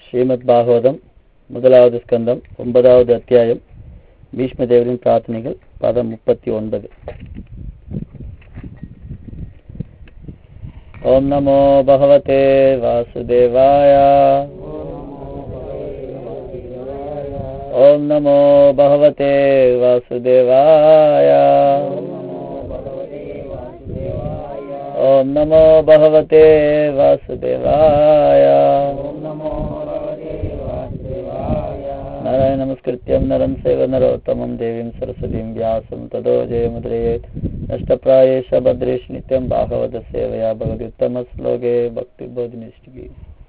ஸ்ரீமத் பாகவதம் முதலாவது ஸ்கந்தம் ஒன்பதாவது அத்தியாயம் பீஷ்மதேவரின் பிரார்த்தனைகள் பதம் முப்பத்தி ஒன்பது ஓம் நமோ பகவதே வாசுதேவாய ஓம் நமோ பகவதே வாசுதேவாய ஓம் நமோ பகவதே வாசுதேவாய नारायण नमस्कृत्यं नरं चैव नरोत्तमं देवीं सरस्वतीं व्यासं ततो जयमुद्रयेत् नष्टप्रायेष भद्रेश नित्यं भागवत सेवया भगवत्युत्तमश्लोके भक्तिबोधिनिष्ठिकी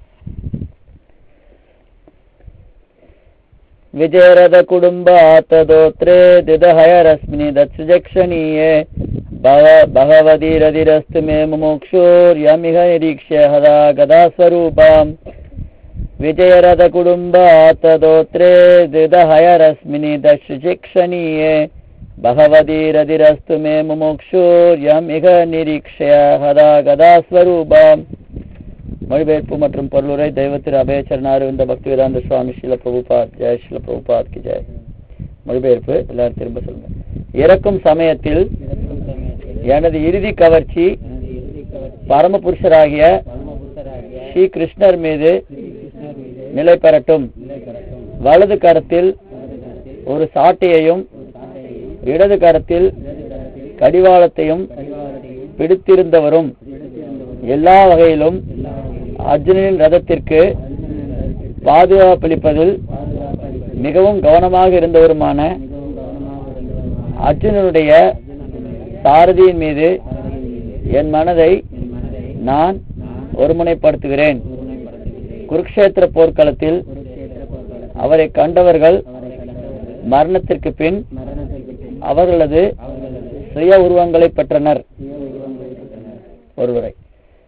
विजयरथकुटुम्बातदोत्रे दिदहयरस्मिनि दत्सुजक्षणीये भव भगवतीरधिरस्तु मे मुमुक्षुर्यमिह निरीक्ष्य हदा गदास्वरूपाम् विजयरथकुटुम्बातदोत्रे दिदहयरस्मिनि दशशिक्षणीये भगवतीरधिरस्तु मे मुमुक्षुर्यम् इह निरीक्ष्य हदा गदास्वरूपाम् மொழிபெயர்ப்பு மற்றும் பொருளுரை தெய்வத்திரு அபயச்சரணார் இந்த பக்திவேதாந்த சுவாமி ஸ்ரீல பிரபுபாத் ஜெய் ஸ்ரீல பிரபுபாத் கி ஜெய் மொழிபெயர்ப்பு எல்லாரும் திரும்ப சொல்லுங்க இறக்கும் சமயத்தில் எனது இறுதி கவர்ச்சி பரமபுருஷராகிய ஸ்ரீ கிருஷ்ணர் மீது நிலை பெறட்டும் வலது கரத்தில் ஒரு சாட்டையையும் இடது கரத்தில் கடிவாளத்தையும் பிடித்திருந்தவரும் எல்லா வகையிலும் அர்ஜுனனின் ரதத்திற்கு பாதுகாப்பளிப்பதில் மிகவும் கவனமாக இருந்தவருமான அர்ஜுனனுடைய சாரதியின் மீது என் மனதை நான் ஒருமுனைப்படுத்துகிறேன் குருக்ஷேத்திர போர்க்களத்தில் அவரை கண்டவர்கள் மரணத்திற்கு பின் அவர்களது சுய உருவங்களை பெற்றனர் ஒருவரை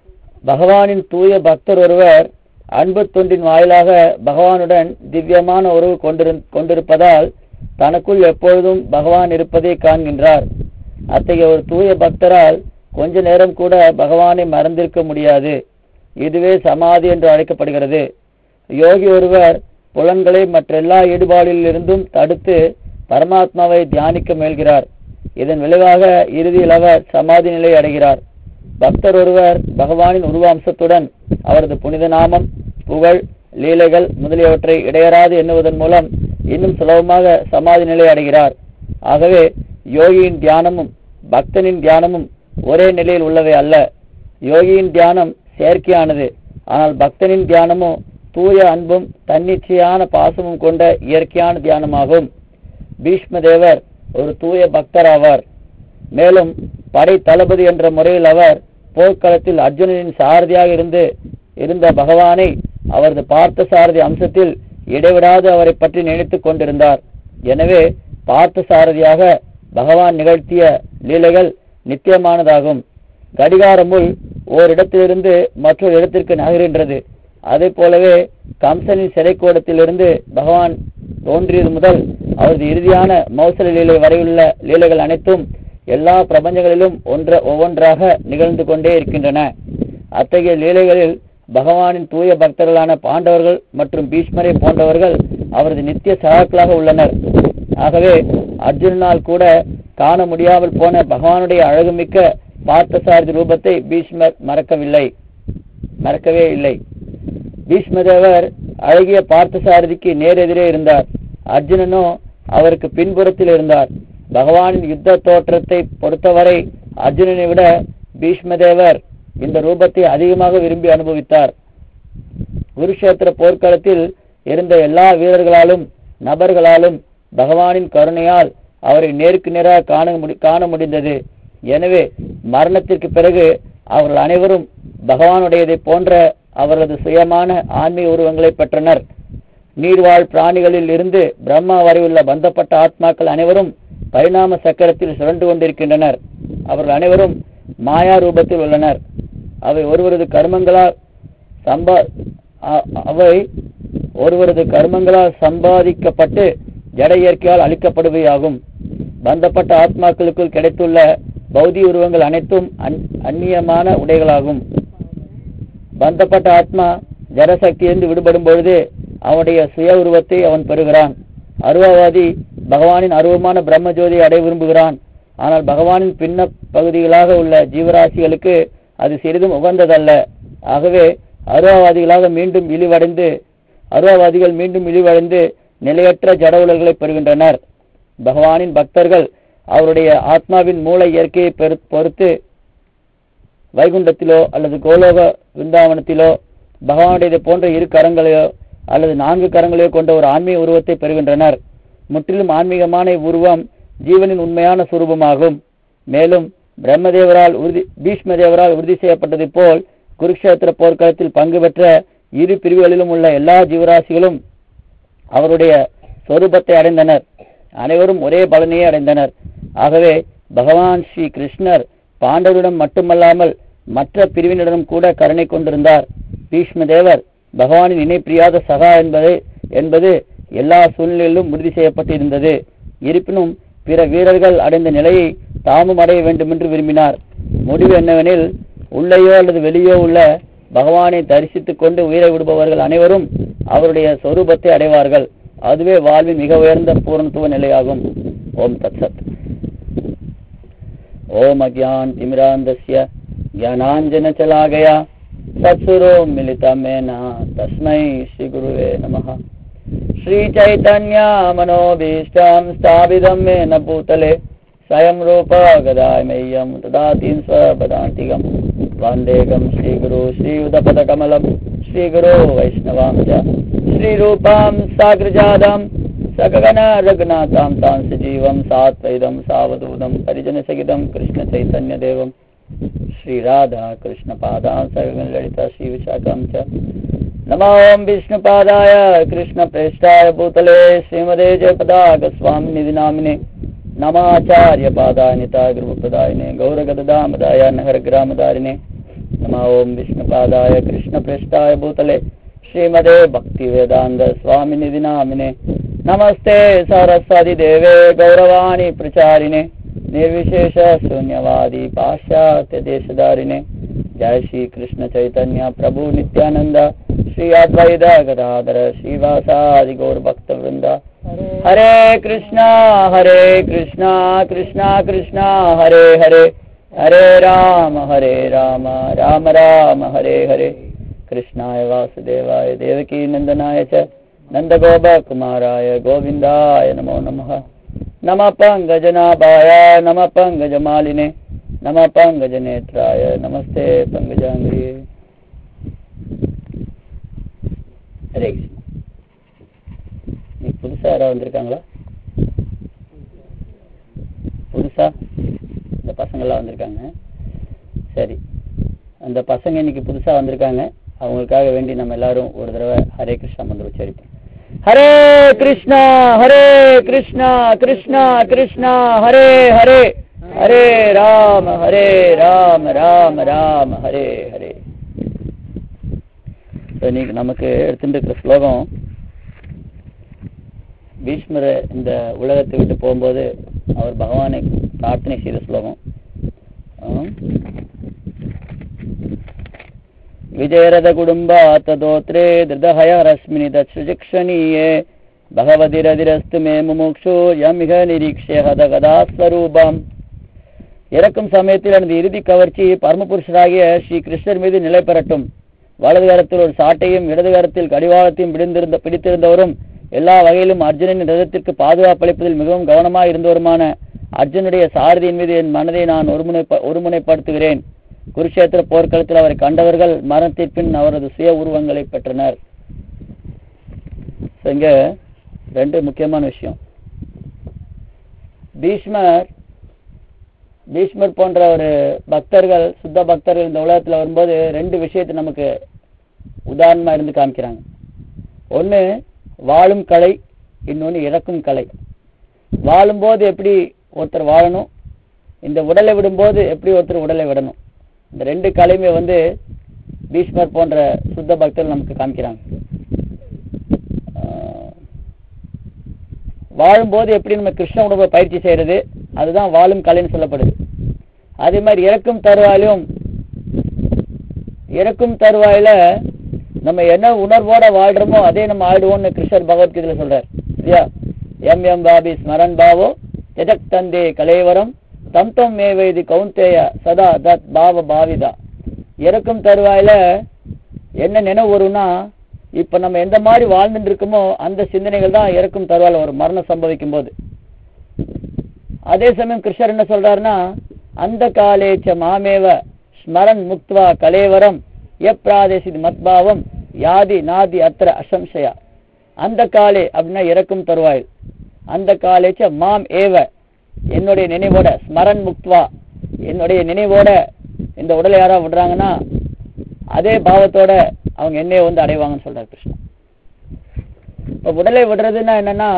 பகவானின் தூய பக்தர் ஒருவர் அன்பு தொண்டின் வாயிலாக பகவானுடன் திவ்யமான உறவு கொண்டிருப்பதால் தனக்குள் எப்பொழுதும் பகவான் இருப்பதை காண்கின்றார் அத்தகைய ஒரு தூய பக்தரால் கொஞ்ச நேரம் கூட பகவானை மறந்திருக்க முடியாது இதுவே சமாதி என்று அழைக்கப்படுகிறது யோகி ஒருவர் புலன்களை மற்றெல்லா ஈடுபாடிலிருந்தும் தடுத்து பரமாத்மாவை தியானிக்க முயல்கிறார் இதன் விளைவாக இறுதியில் அவர் சமாதி நிலை அடைகிறார் பக்தர் ஒருவர் பகவானின் உருவாம்சத்துடன் அவரது புனித நாமம் புகழ் லீலைகள் முதலியவற்றை இடையறாது எண்ணுவதன் மூலம் இன்னும் சுலபமாக சமாதி நிலை அடைகிறார் ஆகவே யோகியின் தியானமும் பக்தனின் தியானமும் ஒரே நிலையில் உள்ளவை அல்ல யோகியின் தியானம் செயற்கையானது ஆனால் பக்தனின் தியானமோ தூய அன்பும் தன்னிச்சையான பாசமும் கொண்ட இயற்கையான தியானமாகும் பீஷ்மதேவர் ஒரு தூய பக்தர் ஆவார் மேலும் படை தளபதி என்ற முறையில் அவர் போர்க்களத்தில் அர்ஜுனனின் சாரதியாக இருந்து இருந்த பகவானை அவரது பார்த்த சாரதி அம்சத்தில் இடைவிடாது அவரை பற்றி நினைத்துக் கொண்டிருந்தார் எனவே பார்த்த சாரதியாக பகவான் நிகழ்த்திய லீலைகள் நித்தியமானதாகும் கடிகாரமுள் ஓரிடத்திலிருந்து மற்றொரு இடத்திற்கு நகர்கின்றது அதே போலவே கம்சனின் சிறைக்கூடத்திலிருந்து பகவான் தோன்றியது முதல் அவரது இறுதியான மௌசல லீலை வரையுள்ள லீலைகள் அனைத்தும் எல்லா பிரபஞ்சங்களிலும் ஒன்ற ஒவ்வொன்றாக நிகழ்ந்து கொண்டே இருக்கின்றன அத்தகைய லீலைகளில் பகவானின் தூய பக்தர்களான பாண்டவர்கள் மற்றும் பீஷ்மரை போன்றவர்கள் அவரது நித்திய சகாக்களாக உள்ளனர் ஆகவே அர்ஜுனால் கூட காண முடியாமல் போன பகவானுடைய அழகுமிக்க பார்த்தசாரதி ரூபத்தை பீஷ்மர் மறக்கவில்லை மறக்கவே இல்லை பீஷ்மதேவர் அழகிய பார்த்தசாரதிக்கு நேரெதிரே இருந்தார் அர்ஜுனனோ அவருக்கு பின்புறத்தில் இருந்தார் பகவானின் யுத்த தோற்றத்தை பொறுத்தவரை அர்ஜுனனை விட பீஷ்மதேவர் இந்த ரூபத்தை அதிகமாக விரும்பி அனுபவித்தார் குருஷேத்திர போர்க்களத்தில் இருந்த எல்லா வீரர்களாலும் நபர்களாலும் பகவானின் கருணையால் அவரை நேருக்கு நேராக காண முடி காண முடிந்தது எனவே மரணத்திற்கு பிறகு அவர்கள் அனைவரும் பகவானுடையதை போன்ற அவரது சுயமான ஆன்மீக உருவங்களை பெற்றனர் நீர்வாழ் பிராணிகளில் இருந்து பிரம்மா வரை உள்ள பந்தப்பட்ட ஆத்மாக்கள் அனைவரும் பரிணாம சக்கரத்தில் சுழண்டு கொண்டிருக்கின்றனர் அவர்கள் அனைவரும் மாயா ரூபத்தில் உள்ளனர் அவை ஒருவரது கர்மங்களால் சம்பா அவை ஒருவரது கர்மங்களால் சம்பாதிக்கப்பட்டு ஜட இயற்கையால் அளிக்கப்படுவையாகும் பந்தப்பட்ட ஆத்மாக்களுக்குள் கிடைத்துள்ள பௌதி உருவங்கள் அனைத்தும் அந்நியமான உடைகளாகும் பந்தப்பட்ட ஆத்மா ஜடசக்தியிலிருந்து விடுபடும் பொழுது அவனுடைய சுய உருவத்தை அவன் பெறுகிறான் அருவவாதி பகவானின் அருவமான பிரம்மஜோதியை அடைய விரும்புகிறான் ஆனால் பகவானின் பின்ன பகுதிகளாக உள்ள ஜீவராசிகளுக்கு அது சிறிதும் உகந்ததல்ல ஆகவே அருவவாதிகளாக மீண்டும் இழிவடைந்து அருவவாதிகள் மீண்டும் இழிவடைந்து நிலையற்ற ஜட உலல்களை பெறுகின்றனர் பகவானின் பக்தர்கள் அவருடைய ஆத்மாவின் மூல இயற்கையை பெரு- பொறுத்து வைகுண்டத்திலோ அல்லது கோலோக விருந்தாவனத்திலோ பகவானுடைய போன்ற இரு கரங்களையோ அல்லது நான்கு கரங்களையோ கொண்ட ஒரு ஆன்மீக உருவத்தை பெறுகின்றனர் முற்றிலும் ஆன்மீகமான இவ்வுருவம் ஜீவனின் உண்மையான சுரூபமாகும் மேலும் பிரம்மதேவரால் உறுதி பீஷ்மதேவரால் உறுதி செய்யப்பட்டதைப் போல் குருக்ஷேத்திர போர்க்களத்தில் பங்கு பெற்ற இரு பிரிவுகளிலும் உள்ள எல்லா ஜீவராசிகளும் அவருடைய சொரூபத்தை அடைந்தனர் அனைவரும் ஒரே பலனையே அடைந்தனர் ஆகவே பகவான் ஸ்ரீ கிருஷ்ணர் பாண்டவரிடம் மட்டுமல்லாமல் மற்ற பிரிவினரிடம் கூட கருணை கொண்டிருந்தார் பீஷ்மதேவர் பகவானின் இணை பிரியாத சகா என்பது என்பது எல்லா சூழ்நிலையிலும் உறுதி செய்யப்பட்டிருந்தது இருப்பினும் பிற வீரர்கள் அடைந்த நிலையை தாமும் அடைய வேண்டும் என்று விரும்பினார் முடிவு என்னவெனில் உள்ளேயோ அல்லது வெளியோ உள்ள பகவானை தரிசித்துக் கொண்டு உயிரை விடுபவர்கள் அனைவரும் அவருடைய சொரூபத்தை அடைவார்கள் அதுவே வாழ்வின் மிக உயர்ந்த பூரணத்துவ நிலையாகும் ஓம் தத்சத் ஓம் அஜான் திமிராந்தஸ்ய ज्ञानाञ्जनचलागया तत्सुरो मिलितमेन तस्मै श्रीगुरुवे नमः श्रीचैतन्यामनोभीष्टं स्थापितं मेन भूतले स्वयं रूप गदाय मह्यं ददातीं स्वपदान्तिकं वन्देकं श्रीगुरु श्रीयुतपदकमलं श्रीगुरो वैष्णवां च श्रीरूपां साग्रजादां सकगण रघुनाथां तां सजीवं सात्वैदं सावधूतं परिजनसहितं कृष्णचैतन्यदेवम् श्रीराधा कृष्णपादां सर्वं ललिता श्रीविशाखां च नमो ओं विष्णुपादाय कृष्णप्रेष्ठाय भूतले श्रीमदे जयपदागस्वामिनिधि नामिने नमाचार्यपादाय निताय गुरुप्रदायिने गौरगदामदाय नगरग्रामदारिणे नमो ओं विष्णुपादाय कृष्णप्रेष्ठाय भूतले श्रीमदे भक्तिवेदान्त स्वामिनिधि नामिने नमस्ते सरस्वतीदेवे गौरवाणी प्रचारिणे निर्विशेष शून्यवादी पाश्चात्य देशधारिणे जय श्री कृष्ण चैतन्य प्रभु नित्यानंद श्री अद्वैत गदाधर श्रीवासादि गौर भक्त वृंद हरे कृष्णा हरे कृष्णा कृष्णा कृष्णा हरे हरे हरे राम हरे राम राम राम हरे हरे कृष्णाय वासुदेवाय देवकी नंदनाय च नन्दगोपकुमाराय गोविन्दाय नमो नमः नमः पङ्कजनाभाय नमः पङ्कजमालिने नमः पङ्कजनेत्राय नमस्ते पङ्कजाङ्ग्रिये ஹரே கிருஷ்ணா நீ புதுசா யாராவது வந்திருக்காங்களா புதுசா இந்த பசங்கள்லாம் வந்திருக்காங்க சரி அந்த பசங்க இன்னைக்கு புதுசா வந்திருக்காங்க அவங்களுக்காக வேண்டி நம்ம எல்லாரும் ஒரு தடவை ஹரே கிருஷ்ணா மந்திரம் உச்சரிப்போம் ஹரே கிருஷ்ணா ஹரே கிருஷ்ணா கிருஷ்ணா கிருஷ்ணா ஹரே ஹரே ஹரே ராம ஹரே ராம ராம ராம ஹரே ஹரே So, இன்னைக்கு நமக்கு எடுத்துட்டு இருக்கிற ஸ்லோகம் பீஷ்மர் இந்த உலகத்தை விட்டு போகும்போது அவர் பகவானை பிரார்த்தனை செய்த ஸ்லோகம் ஆம். विजयरथ कुटुम्बातदोत्रे धृतहयरश्मिनि तत्सुशिक्षणीये भगवतिरधिरस्तु मे मुमुक्षु यमिह निरीक्ष्य हதகதா ஸ்வரூபம் இறக்கும் சமயத்தில் எனது இறுதி கவர்ச்சி பரமபுருஷராகிய ஸ்ரீ கிருஷ்ணர் மீது நிலை பெறட்டும் வலது கரத்தில் ஒரு சாட்டையும் இடது கரத்தில் கடிவாளத்தையும் பிடிந்திருந்த பிடித்திருந்தவரும் எல்லா வகையிலும் அர்ஜுனனின் ரதத்திற்கு பாதுகாப்பளிப்பதில் மிகவும் கவனமாக இருந்தவருமான அர்ஜுனுடைய சாரதியின் மீது என் மனதை நான் ஒருமுனை ஒருமுனைப்படுத்துகிறேன் குருஷேத்திர போர்க்களத்தில் அவரை கண்டவர்கள் மரணத்திற்கு பின் அவரது சுய உருவங்களை பெற்றனர் So, இங்க ரெண்டு முக்கியமான விஷயம் பீஷ்மர் பீஷ்மர் போன்ற ஒரு பக்தர்கள் சுத்த பக்தர்கள் இந்த உலகத்துல வரும்போது ரெண்டு விஷயத்தை நமக்கு உதாரணமா இருந்து காமிக்கிறாங்க ஒண்ணு வாழும் கலை இன்னொன்னு இறக்கும் கலை வாழும்போது எப்படி ஒருத்தர் வாழணும் இந்த உடலை விடும்போது எப்படி ஒருத்தர் உடலை விடணும் இந்த ரெண்டு கலையுமே வந்து பீஷ்மர் போன்ற சுத்த பக்தர்கள் நமக்கு காமிக்கிறாங்க ஆஹ் வாழும்போது எப்படி நம்ம கிருஷ்ண உணவை பயிற்சி செய்யறது அதுதான் வாழும் கலைன்னு சொல்லப்படுது அதே மாதிரி இறக்கும் தருவாயிலும் இறக்கும் தருவாயில நம்ம என்ன உணர்வோட வாழ்றோமோ அதே நம்ம ஆயிடுவோம்னு கிருஷ்ணர் பகவத்கீதையில சொல்றார் இல்லையா எம் எம் பாபி ஸ்மரன் பாவோ ஜஜக் தந்தே கலேவரம் தம் தம் மேவைதி கவுந்தேய சதா தத் பாவ பாவிதா இறக்கும் தருவாயில என்ன நினைவு வரும்னா இப்ப நம்ம எந்த மாதிரி வாழ்ந்துட்டு இருக்கோமோ அந்த சிந்தனைகள் தான் இறக்கும் தருவாயில வரும் மரணம் சம்பவிக்கும் போது அதே சமயம் கிருஷ்ணர் என்ன சொல்றாருன்னா அந்த காலேச்ச மாமேவ ஸ்மரன் முக்த்வா கலேவரம் எப்ராதேசி மத்பாவம் யாதி நாதி அத்திர அசம்சயா அந்த காலே அப்படின்னா இறக்கும் தருவாயில் அந்த காலேச்ச மாம் ஏவ என்னுடைய நினைவோட ஸ்மரன் முக்த்வா என்னுடைய நினைவோட இந்த உடலை யாரா விடுறாங்கன்னா அதே பாவத்தோட அவங்க என்னைய வந்து அடைவாங்கன்னு சொல்றாரு கிருஷ்ணன் இப்ப உடலை விடுறதுன்னா என்னன்னா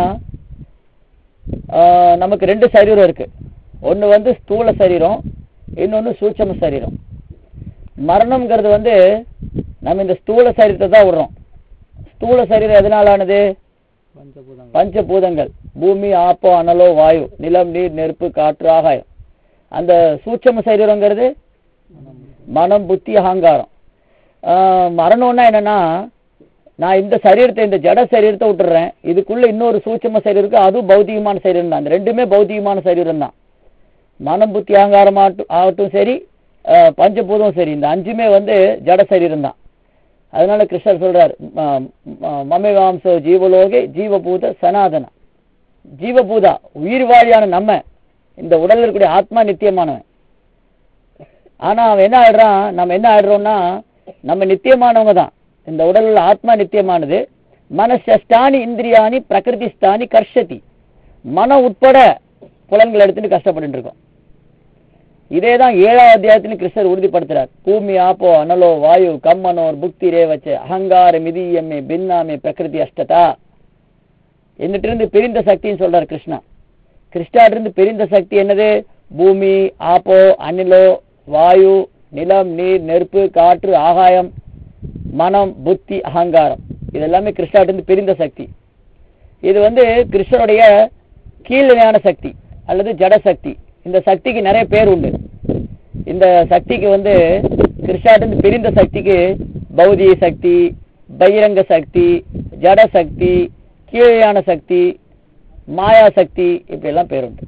ஆஹ் நமக்கு ரெண்டு சரீரம் இருக்கு ஒன்னு வந்து ஸ்தூல சரீரம் இன்னொன்னு சூட்சம சரீரம் மரணம்ங்கிறது வந்து நம்ம இந்த ஸ்தூல சரீரத்தை தான் விடுறோம் ஸ்தூல சரீரம் எதனாலானது பஞ்சபூதங்கள் பூமி ஆப்போ அனலோ வாயு நிலம் நீர் நெருப்பு காற்று ஆகாயம் அந்த சூட்சம சரீரங்கிறது மனம் புத்தி அகங்காரம் ஆஹ் மரணம்னா என்னன்னா நான் இந்த சரீரத்தை இந்த ஜட சரீரத்தை விட்டுறேன் இதுக்குள்ள இன்னொரு சூட்சம சரீரம் இருக்கு அதுவும் பௌதிகமான சரீரம் தான் அந்த ரெண்டுமே பௌதிகமான சரீரம் தான் மனம் புத்தி அகங்காரம் ஆகட்டும் ஆகட்டும் சரி ஆஹ் பஞ்சபூதம் சரி இந்த அஞ்சுமே வந்து ஜட சரீரம் தான் அதனால கிருஷ்ணர் சொல்றார் மமேவாம்சோ ஜீவலோகே ஜீவபூத சனாதன ஜீவபூதா உயிர் வாழியான நம்ம இந்த உடல்ல இருக்கக்கூடிய ஆத்மா நித்தியமானவன் ஆனா அவன் என்ன ஆயிடுறான் நம்ம என்ன ஆயிடுறோம்னா நம்ம நித்தியமானவங்க தான் இந்த உடல் உள்ள ஆத்மா நித்தியமானது மனசஸ்தானி இந்திரியானி பிரகிருதிஸ்தானி கர்ஷதி மனம் உட்பட புலன்களை எடுத்துட்டு கஷ்டப்பட்டு இருக்கோம் இதே தான் ஏழாவது அத்தியாயத்திலும் கிருஷ்ணர் உறுதிப்படுத்துறார் பூமி ஆப்போ அனலோ வாயு கம்மனோர் புக்தி ரேவச்ச அகங்கார மிதியம்மே பின்னாமே பிரகிருதி அஷ்டதா என்னட்டு இருந்து பிரிந்த சக்தின்னு சொல்றார் கிருஷ்ணா கிருஷ்ணாட்டு இருந்து பிரிந்த சக்தி என்னது பூமி ஆப்போ அனிலோ வாயு நிலம் நீர் நெருப்பு காற்று ஆகாயம் மனம் புத்தி அகங்காரம் இது எல்லாமே கிருஷ்ணாட்டு இருந்து பிரிந்த சக்தி இது வந்து கிருஷ்ணனுடைய கீழ்நிலையான சக்தி அல்லது ஜட சக்தி இந்த சக்திக்கு நிறைய பேர் உண்டு இந்த சக்திக்கு வந்து கிருஷ்ணாட்டு பிரிந்த சக்திக்கு பௌதிக சக்தி பகிரங்க சக்தி ஜட சக்தி கீழையான சக்தி மாயா சக்தி இப்படி எல்லாம் பேர் உண்டு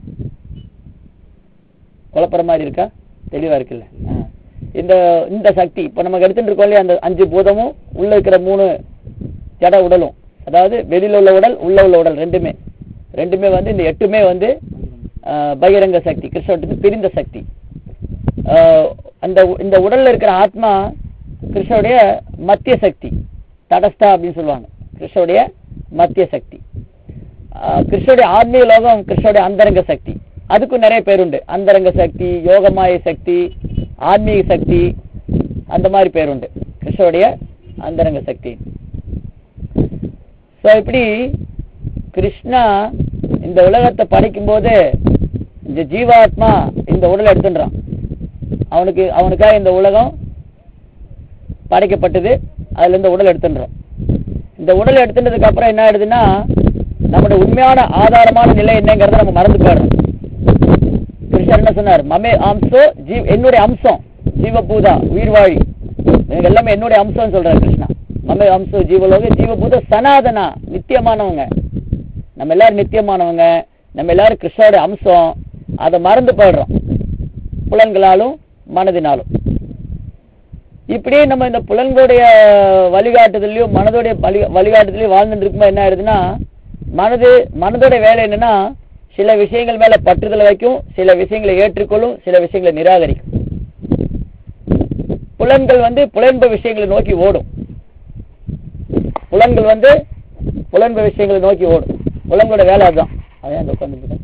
குழப்பற மாதிரி இருக்கா தெளிவா இருக்குல்ல ஆ. இந்த இந்த சக்தி இப்ப நமக்கு எடுத்துட்டு இருக்கோம் இல்லையா அந்த அஞ்சு பூதமும் உள்ள இருக்கிற மூணு ஜட உடலும் அதாவது வெளியில உள்ள உடல் உள்ள உள்ள உடல் ரெண்டுமே ரெண்டுமே வந்து இந்த எட்டுமே வந்து ஆஹ், பகிரங்க சக்தி கிருஷ்ணத்துக்கு பிரிந்த சக்தி ஆஹ், அந்த உ- இந்த உடல்ல இருக்கிற ஆத்மா கிருஷ்ணனுடைய மத்திய சக்தி தடஸ்தா அப்படின்னு சொல்லுவாங்க கிருஷ்ணனுடைய மத்திய சக்தி ஆஹ், கிருஷ்ணனுடைய ஆத்மீக லோகம் கிருஷ்ணனுடைய அந்தரங்க சக்தி அதுக்கும் நிறைய பேர் உண்டு அந்தரங்க சக்தி யோகமாய சக்தி ஆன்மீக சக்தி அந்த மாதிரி பேர் உண்டு கிருஷ்ணனுடைய அந்தரங்க சக்தி ஸோ இப்படி கிருஷ்ணா இந்த உலகத்தை படைக்கும் போது இந்த ஜீவாத்மா இந்த உடலை எடுத்துன்றான் அவனுக்கு அவனுக்காக இந்த உலகம் படைக்கப்பட்டது அதுல இந்த உடல் எடுத்துன்றோம் இந்த உடல் எடுத்துட்டதுக்கு அப்புறம் என்ன ஆயிடுதுன்னா நம்முடைய உண்மையான ஆதாரமான நிலை என்னங்கிறத நம்ம மறந்து போயிடுறோம் கிருஷ்ணர் என்ன சொன்னார் மமே அம்சோ ஜீ என்னுடைய அம்சம் ஜீவபூதா உயிர்வாழி இவங்க எல்லாமே என்னுடைய அம்சம்னு சொல்றாரு கிருஷ்ணா மமே அம்சோ ஜீவலோக ஜீவபூத சனாதனா நித்தியமானவங்க நம்ம எல்லாரும் நித்தியமானவங்க நம்ம எல்லாரும் கிருஷ்ணோட அம்சம் அதை மறந்து போயிடுறோம் புலன்களாலும் மனதினாலும் இப்படியே நம்ம இந்த புலன்களுடைய வழிகாட்டுதலையும் மனதோடைய வழி வழிகாட்டுதலையும் வாழ்ந்துட்டு இருக்கும்போது என்ன ஆயிடுதுன்னா மனது மனதோட வேலை என்னன்னா சில விஷயங்கள் மேல பற்றுதல் வைக்கும் சில விஷயங்களை ஏற்றுக்கொள்ளும் சில விஷயங்களை நிராகரிக்கும் புலன்கள் வந்து புலன்ப விஷயங்களை நோக்கி ஓடும் புலன்கள் வந்து புலன்ப விஷயங்களை நோக்கி ஓடும் புலன்களோட வேலை அதுதான் அதான் அந்த உட்கார்ந்து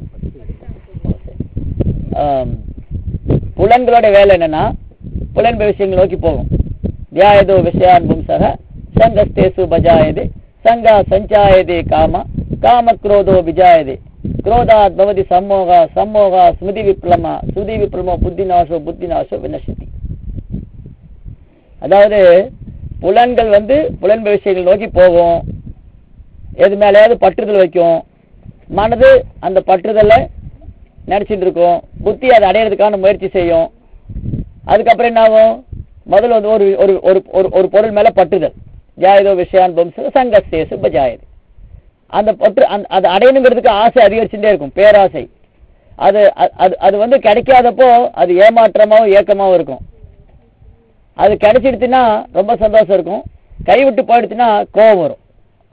புலன்களோட வேலை என்னன்னா புலன்ப விஷயங்களை நோக்கி போகும் தியாயதோ விஷயான் பும்சக சங்கஸ்தேசு பஜாயதே சங்கா சஞ்சாயதே காம காம குரோதோ விஜாயதே குரோதாத் பவதி சம்மோகா சம்மோகா ஸ்மிருதி விப்ளமா ஸ்மிருதி விப்ளமோ புத்திநாசோ புத்திநாசோ வினசித்தி அதாவது புலன்கள் வந்து புலன்ப விஷயங்கள் நோக்கி போகும் எது மேலேயாவது பற்றுதல் வைக்கும் மனது அந்த பற்றுதலை நினைச்சிட்டு இருக்கும் புத்தி அதை அடையிறதுக்கான முயற்சி செய்யும் அதுக்கப்புறம் என்ன ஆகும் முதல்ல வந்து ஒரு ஒரு ஒரு ஒரு ஒரு பொருள் மேல பற்றுதல் ஜாயதோ விஷயான் பம்ச சங்கஸ்தேசு பஜாயது அந்த பற்று அந்த அது அடையணுங்கிறதுக்கு ஆசை அதிகரிச்சுட்டே இருக்கும் பேராசை அது அ- அது அது வந்து கிடைக்காதப்போ அது ஏமாற்றமாவும் ஏக்கமாவும் இருக்கும் அது கிடைச்சிடுச்சுன்னா ரொம்ப சந்தோஷம் இருக்கும் கைவிட்டு போயிடுச்சுன்னா கோபம் வரும்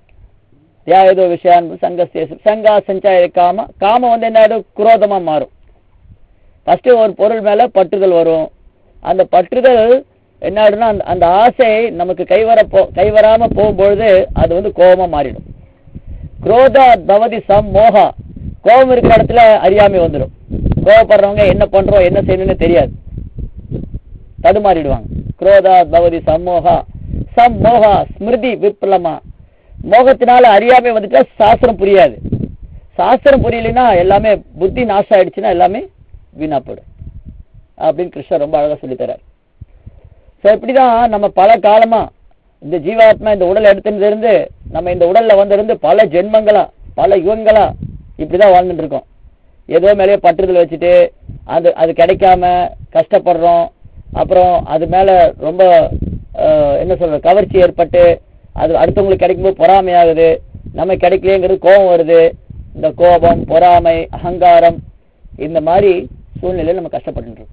ஏதோ விஷயம் சங்கஸ்தேசு சங்கா சஞ்சாய காம காமம் வந்து என்ன ஆயிடும் குரோதமா மாறும் ஃபர்ஸ்ட் ஒரு பொருள் மேல பற்றுதல் வரும் அந்த பற்றுதல் என்ன ஆயிடும்னா அந்த அந்த ஆசை நமக்கு கைவர போ கைவராம போகும்பொழுது அது வந்து கோபமா மாறிடும் குரோதா பவதி சம் மோகா கோபம் இருக்கிற இடத்துல அறியாமை வந்துடும் கோபப்படுறவங்க என்ன பண்றோம் என்ன செய்யணும்னு தெரியாது தடுமாறிடுவாங்க குரோதா பவதி சம்மோகா சம்மோகா ஸ்மிருதி விப்ளமா மோகத்தினால அறியாமை வந்துட்டா சாஸ்திரம் புரியாது சாஸ்திரம் புரியலைன்னா எல்லாமே புத்தி நாசம் ஆயிடுச்சுன்னா எல்லாமே வீணா போயிடும் அப்படின்னு கிருஷ்ணர் ரொம்ப அழகா சொல்லித் தர்றார் ஸோ இப்படிதான் நம்ம பல காலமா இந்த ஜீவாத்மா இந்த உடல் எடுத்ததுல இருந்து நம்ம இந்த உடல்ல வந்திருந்து பல ஜென்மங்களா பல யுகங்களா இப்படிதான் வாழ்ந்துட்டு இருக்கோம் ஏதோ மேலேயே பற்றுதல் வச்சுட்டு அது அது கிடைக்காம கஷ்டப்படுறோம் அப்புறம் அது மேல ரொம்ப அஹ், என்ன சொல்ற கவர்ச்சி ஏற்பட்டு அது அடுத்தவங்களுக்கு கிடைக்கும்போது பொறாமையாகுது நம்ம கிடைக்கலங்கிறது கோபம் வருது இந்த கோபம் பொறாமை அகங்காரம் இந்த மாதிரி சூழ்நிலையில நம்ம கஷ்டப்பட்டு இருக்கோம்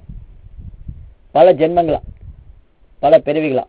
பல ஜென்மங்களா பல பிறவிகளா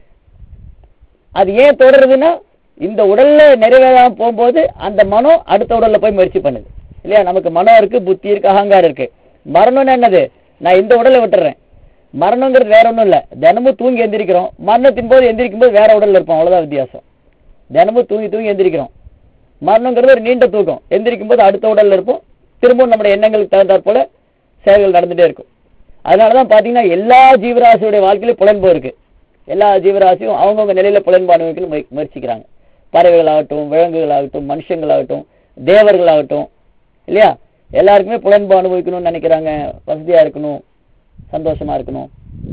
அது ஏன் தொடருதுன்னா இந்த உடல்ல நிறைவேறாம போகும்போது அந்த மனம் அடுத்த உடல்ல போய் முயற்சி பண்ணுது இல்லையா நமக்கு மனம் இருக்கு புத்தி இருக்கு அகங்காரம் இருக்கு மரணம்னு என்னது நான் இந்த உடலை விட்டுறேன் மரணங்கிறது வேற ஒண்ணும் இல்ல தினமும் தூங்கி எந்திரிக்கிறோம் மரணத்தின் போது எந்திரிக்கும் போது வேற உடல்ல இருப்போம் அவ்வளவுதான் வித்தியாசம் தினமும் தூங்கி தூங்கி எந்திரிக்கிறோம் மரணங்கிறது ஒரு நீண்ட தூக்கம் எந்திரிக்கும் போது அடுத்த உடல்ல இருப்போம் திரும்பவும் நம்முடைய எண்ணங்களுக்கு தகுந்தாற் போல செயல்கள் நடந்துட்டே இருக்கும் அதனாலதான் பாத்தீங்கன்னா எல்லா ஜீவராசியுடைய வாழ்க்கையிலும் புலன்பு இருக்கு எல்லா ஜீவராசியும் அவங்கவுங்க நிலையில புலன்பு அனுபவிக்கணும் முய- முயற்சிக்கிறாங்க பறவைகளாகட்டும் விலங்குகளாகட்டும் மனுஷங்களாகட்டும் தேவர்களாகட்டும் இல்லையா எல்லாருக்குமே புலன்பு அனுபவிக்கணும்னு நினைக்கிறாங்க வசதியா இருக்கணும் சந்தோஷமா இருக்கணும்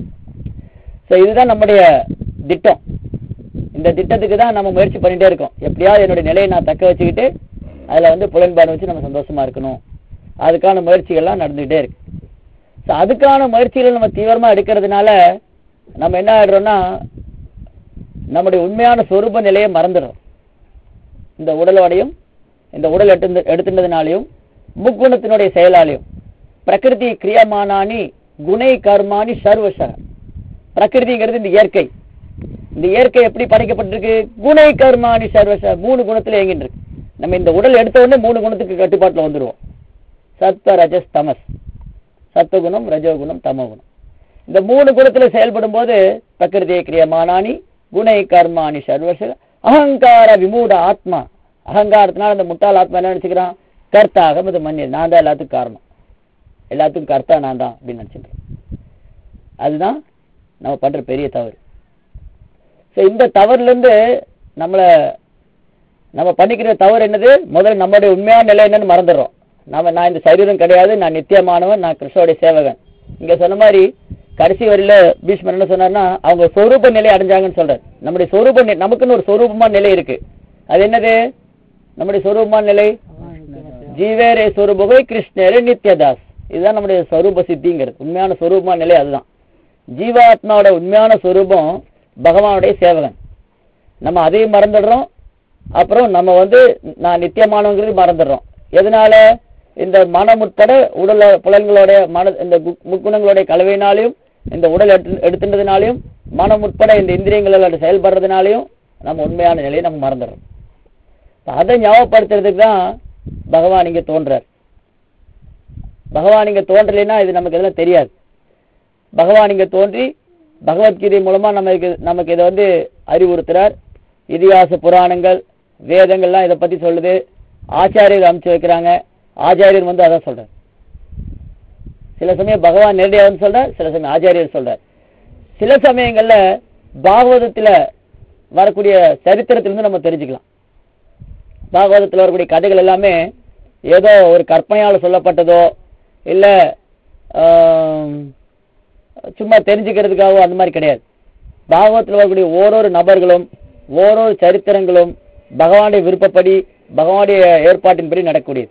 ஸோ இதுதான் நம்முடைய திட்டம் இந்த திட்டத்துக்கு தான் நம்ம முயற்சி பண்ணிட்டே இருக்கோம் எப்படியாவது என்னுடைய நிலையை நான் தக்க வச்சுக்கிட்டு அதுல வந்து புலன்பு அனுபவிச்சு நம்ம சந்தோஷமா இருக்கணும் அதுக்கான முயற்சிகள்லாம் நடந்துகிட்டே இருக்கு ஸோ அதுக்கான முயற்சிகளை நம்ம தீவிரமா எடுக்கிறதுனால நம்ம என்ன ஆயிடுறோம்னா நம்முடைய உண்மையான சொரூப நிலையை மறந்துடுறோம் இந்த உடலோடையும் இந்த உடல் எடுத்து எடுத்துட்டதுனாலையும் முக்குணத்தினுடைய செயலாலையும் பிரகிருதி கிரியமானானி குணை கர்மானி சர்வச பிரகிருதிங்கிறது இந்த இயற்கை இந்த இயற்கை எப்படி படைக்கப்பட்டிருக்கு குணை கர்மானி சர்வச மூணு குணத்துல இயங்கிட்டு இருக்கு நம்ம இந்த உடல் எடுத்த உடனே மூணு குணத்துக்கு கட்டுப்பாட்டுல வந்துருவோம் சத்வ ரஜஸ் தமஸ் சத்துவகுணம் ரஜோகுணம் தமோகுணம் இந்த மூணு குணத்துல செயல்படும் போது பிரகிருதியை கிரியமானானி குணை கர்மானி சர்வச அகங்கார விமூட ஆத்மா அகங்காரத்தினால அந்த முட்டாள் ஆத்மா என்ன நினைச்சுக்கிறான் கர்த்தாக இது மன்னிய நான் தான் எல்லாத்துக்கும் காரணம் எல்லாத்துக்கும் கர்த்தா நான் தான் அப்படின்னு நினைச்சுக்கிறேன் அதுதான் நம்ம பண்ற பெரிய தவறு ஸோ இந்த தவறுல இருந்து நம்மள நம்ம பண்ணிக்கிற தவறு என்னது முதல்ல நம்மளுடைய உண்மையான நிலை என்னன்னு மறந்துடுறோம் நாம நான் இந்த சரீரம் கிடையாது நான் நித்தியமானவன் நான் கிருஷ்ணனுடைய சேவகன் இங்க சொன்ன மாதிரி கடைசி வரியில பீஷ்மர் என்ன சொன்னார்னா அவங்க சொரூப நிலை அடைஞ்சாங்கன்னு சொல்றாரு நம்முடைய சொரூப நி- நமக்குன்னு ஒரு சொரூபமான நிலை இருக்கு அது என்னது நம்முடைய சொரூபமான நிலை ஜீவேரே சொரூபகை கிருஷ்ணரே நித்யதாஸ் இதுதான் நம்முடைய சொரூப சித்திங்கிறது உண்மையான சொரூபமான நிலை அதுதான் ஜீவாத்மாவோட உண்மையான சொரூபம் பகவானுடைய சேவகன் நம்ம அதையும் மறந்துடுறோம் அப்புறம் நம்ம வந்து நான் நித்தியமானவங்கிறது மறந்துடுறோம் எதனால இந்த மனம் உட்பட உடல புலன்களோட மன இந்த கு- முக்குணங்களுடைய கலவையினாலையும் இந்த உடல் எடுத்து எடுத்துட்டதுனாலையும் மனம் உட்பட இந்த இந்திரியங்களோட செயல்படுறதுனாலையும் நம்ம உண்மையான நிலையை நம்ம மறந்துடுறோம் இப்ப அதை ஞாபகப்படுத்துறதுக்கு தான் பகவான் இங்க தோன்றார் பகவான் இங்க தோன்றலைன்னா இது நமக்கு இதெல்லாம் தெரியாது பகவான் இங்க தோன்றி பகவத்கீதை மூலமா நமக்கு நமக்கு இதை வந்து அறிவுறுத்துறார் இதிகாச புராணங்கள் வேதங்கள்லாம் இதை பத்தி சொல்லுது ஆச்சாரியர் அனுப்பிச்சு வைக்கிறாங்க ஆச்சாரியர் வந்து அதான் சொல்றார் சில சமயம் பகவான் நேரடியாக வந்து சொல்றார் சில சமயம் ஆச்சாரியர் சொல்றார் சில சமயங்கள்ல பாகவதத்துல வரக்கூடிய சரித்திரத்திலிருந்து நம்ம தெரிஞ்சுக்கலாம் பாகவதத்துல வரக்கூடிய கதைகள் எல்லாமே ஏதோ ஒரு கற்பனையால சொல்லப்பட்டதோ இல்ல ஆம், சும்மா தெரிஞ்சுக்கிறதுக்காகவோ அந்த மாதிரி கிடையாது பாகவத்தில் வரக்கூடிய ஓரொரு நபர்களும் ஓரொரு சரித்திரங்களும் பகவானுடைய விருப்பப்படி பகவானுடைய ஏற்பாட்டின்படி நடக்கக்கூடியது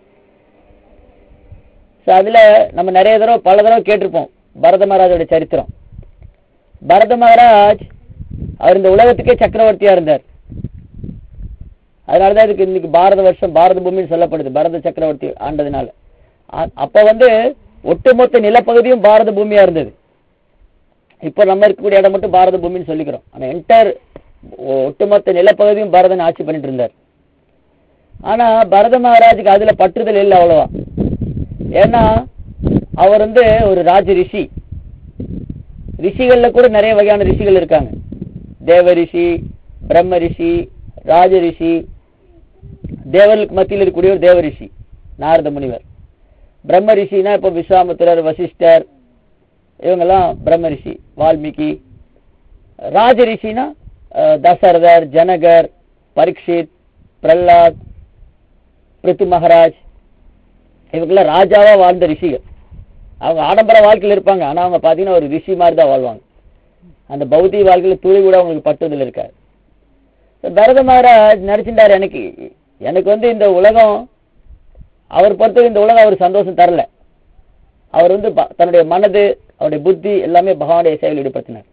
ஸோ அதுல நம்ம நிறைய தடவை பல தடவை கேட்டிருப்போம் பரத மகாராஜோட சரித்திரம் பரத மகாராஜ் அவர் இந்த உலகத்துக்கே சக்கரவர்த்தியா இருந்தார் அதனாலதான் இதுக்கு இன்னைக்கு பாரத வருஷம் பாரத பூமின்னு சொல்லப்படுது பரத சக்கரவர்த்தி ஆண்டதுனால அ- அப்ப வந்து ஒட்டுமொத்த நிலப்பகுதியும் பாரத பூமியா இருந்தது இப்போ நம்ம இருக்கக்கூடிய இடம் மட்டும் பாரத பூமின்னு சொல்லிக்கிறோம் ஆனா என்டையர் ஒட்டுமொத்த நிலப்பகுதியும் பரதன் ஆட்சி பண்ணிட்டு இருந்தார் ஆனா பரத மகாராஜுக்கு அதுல பற்றுதல் இல்லை அவ்வளவா ஏன்னா அவர் வந்து ஒரு ராஜ ரிஷி ரிஷிகள்ல கூட நிறைய வகையான ரிஷிகள் இருக்காங்க தேவ ரிஷி பிரம்ம ரிஷி ராஜ ரிஷி தேவர்களுக்கு மத்தியில் இருக்கக்கூடிய ஒரு தேவ ரிஷி நாரத முனிவர் பிரம்ம ரிஷினா இப்போ விஸ்வாமித்திரர் வசிஷ்டர் இவங்கெல்லாம் பிரம்ம ரிஷி வால்மீகி ராஜ ரிஷினா அஹ், தசரதர் ஜனகர் பரீட்சித் பிரஹ்லாத் பிருத்து மகாராஜ் இவங்கெல்லாம் ராஜாவா வாழ்ந்த ரிஷிகள் அவங்க ஆடம்பர வாழ்க்கையில் இருப்பாங்க ஆனா அவங்க பாத்தீங்கன்னா ஒரு ரிஷி மாதிரி தான் வாழ்வாங்க அந்த பௌத்திக வாழ்க்கையில துளி கூட அவங்களுக்கு பட்டுதல் இருக்காது இப்ப பரத மகாராஜ் நினைச்சிட்டாரு எனக்கு எனக்கு வந்து இந்த உலகம் அவர் பொறுத்தவரை இந்த உலகம் அவர் சந்தோஷம் தரல அவர் வந்து ப- தன்னுடைய மனது அவருடைய புத்தி எல்லாமே பகவானுடைய சேவையில் ஈடுபடுத்தினார்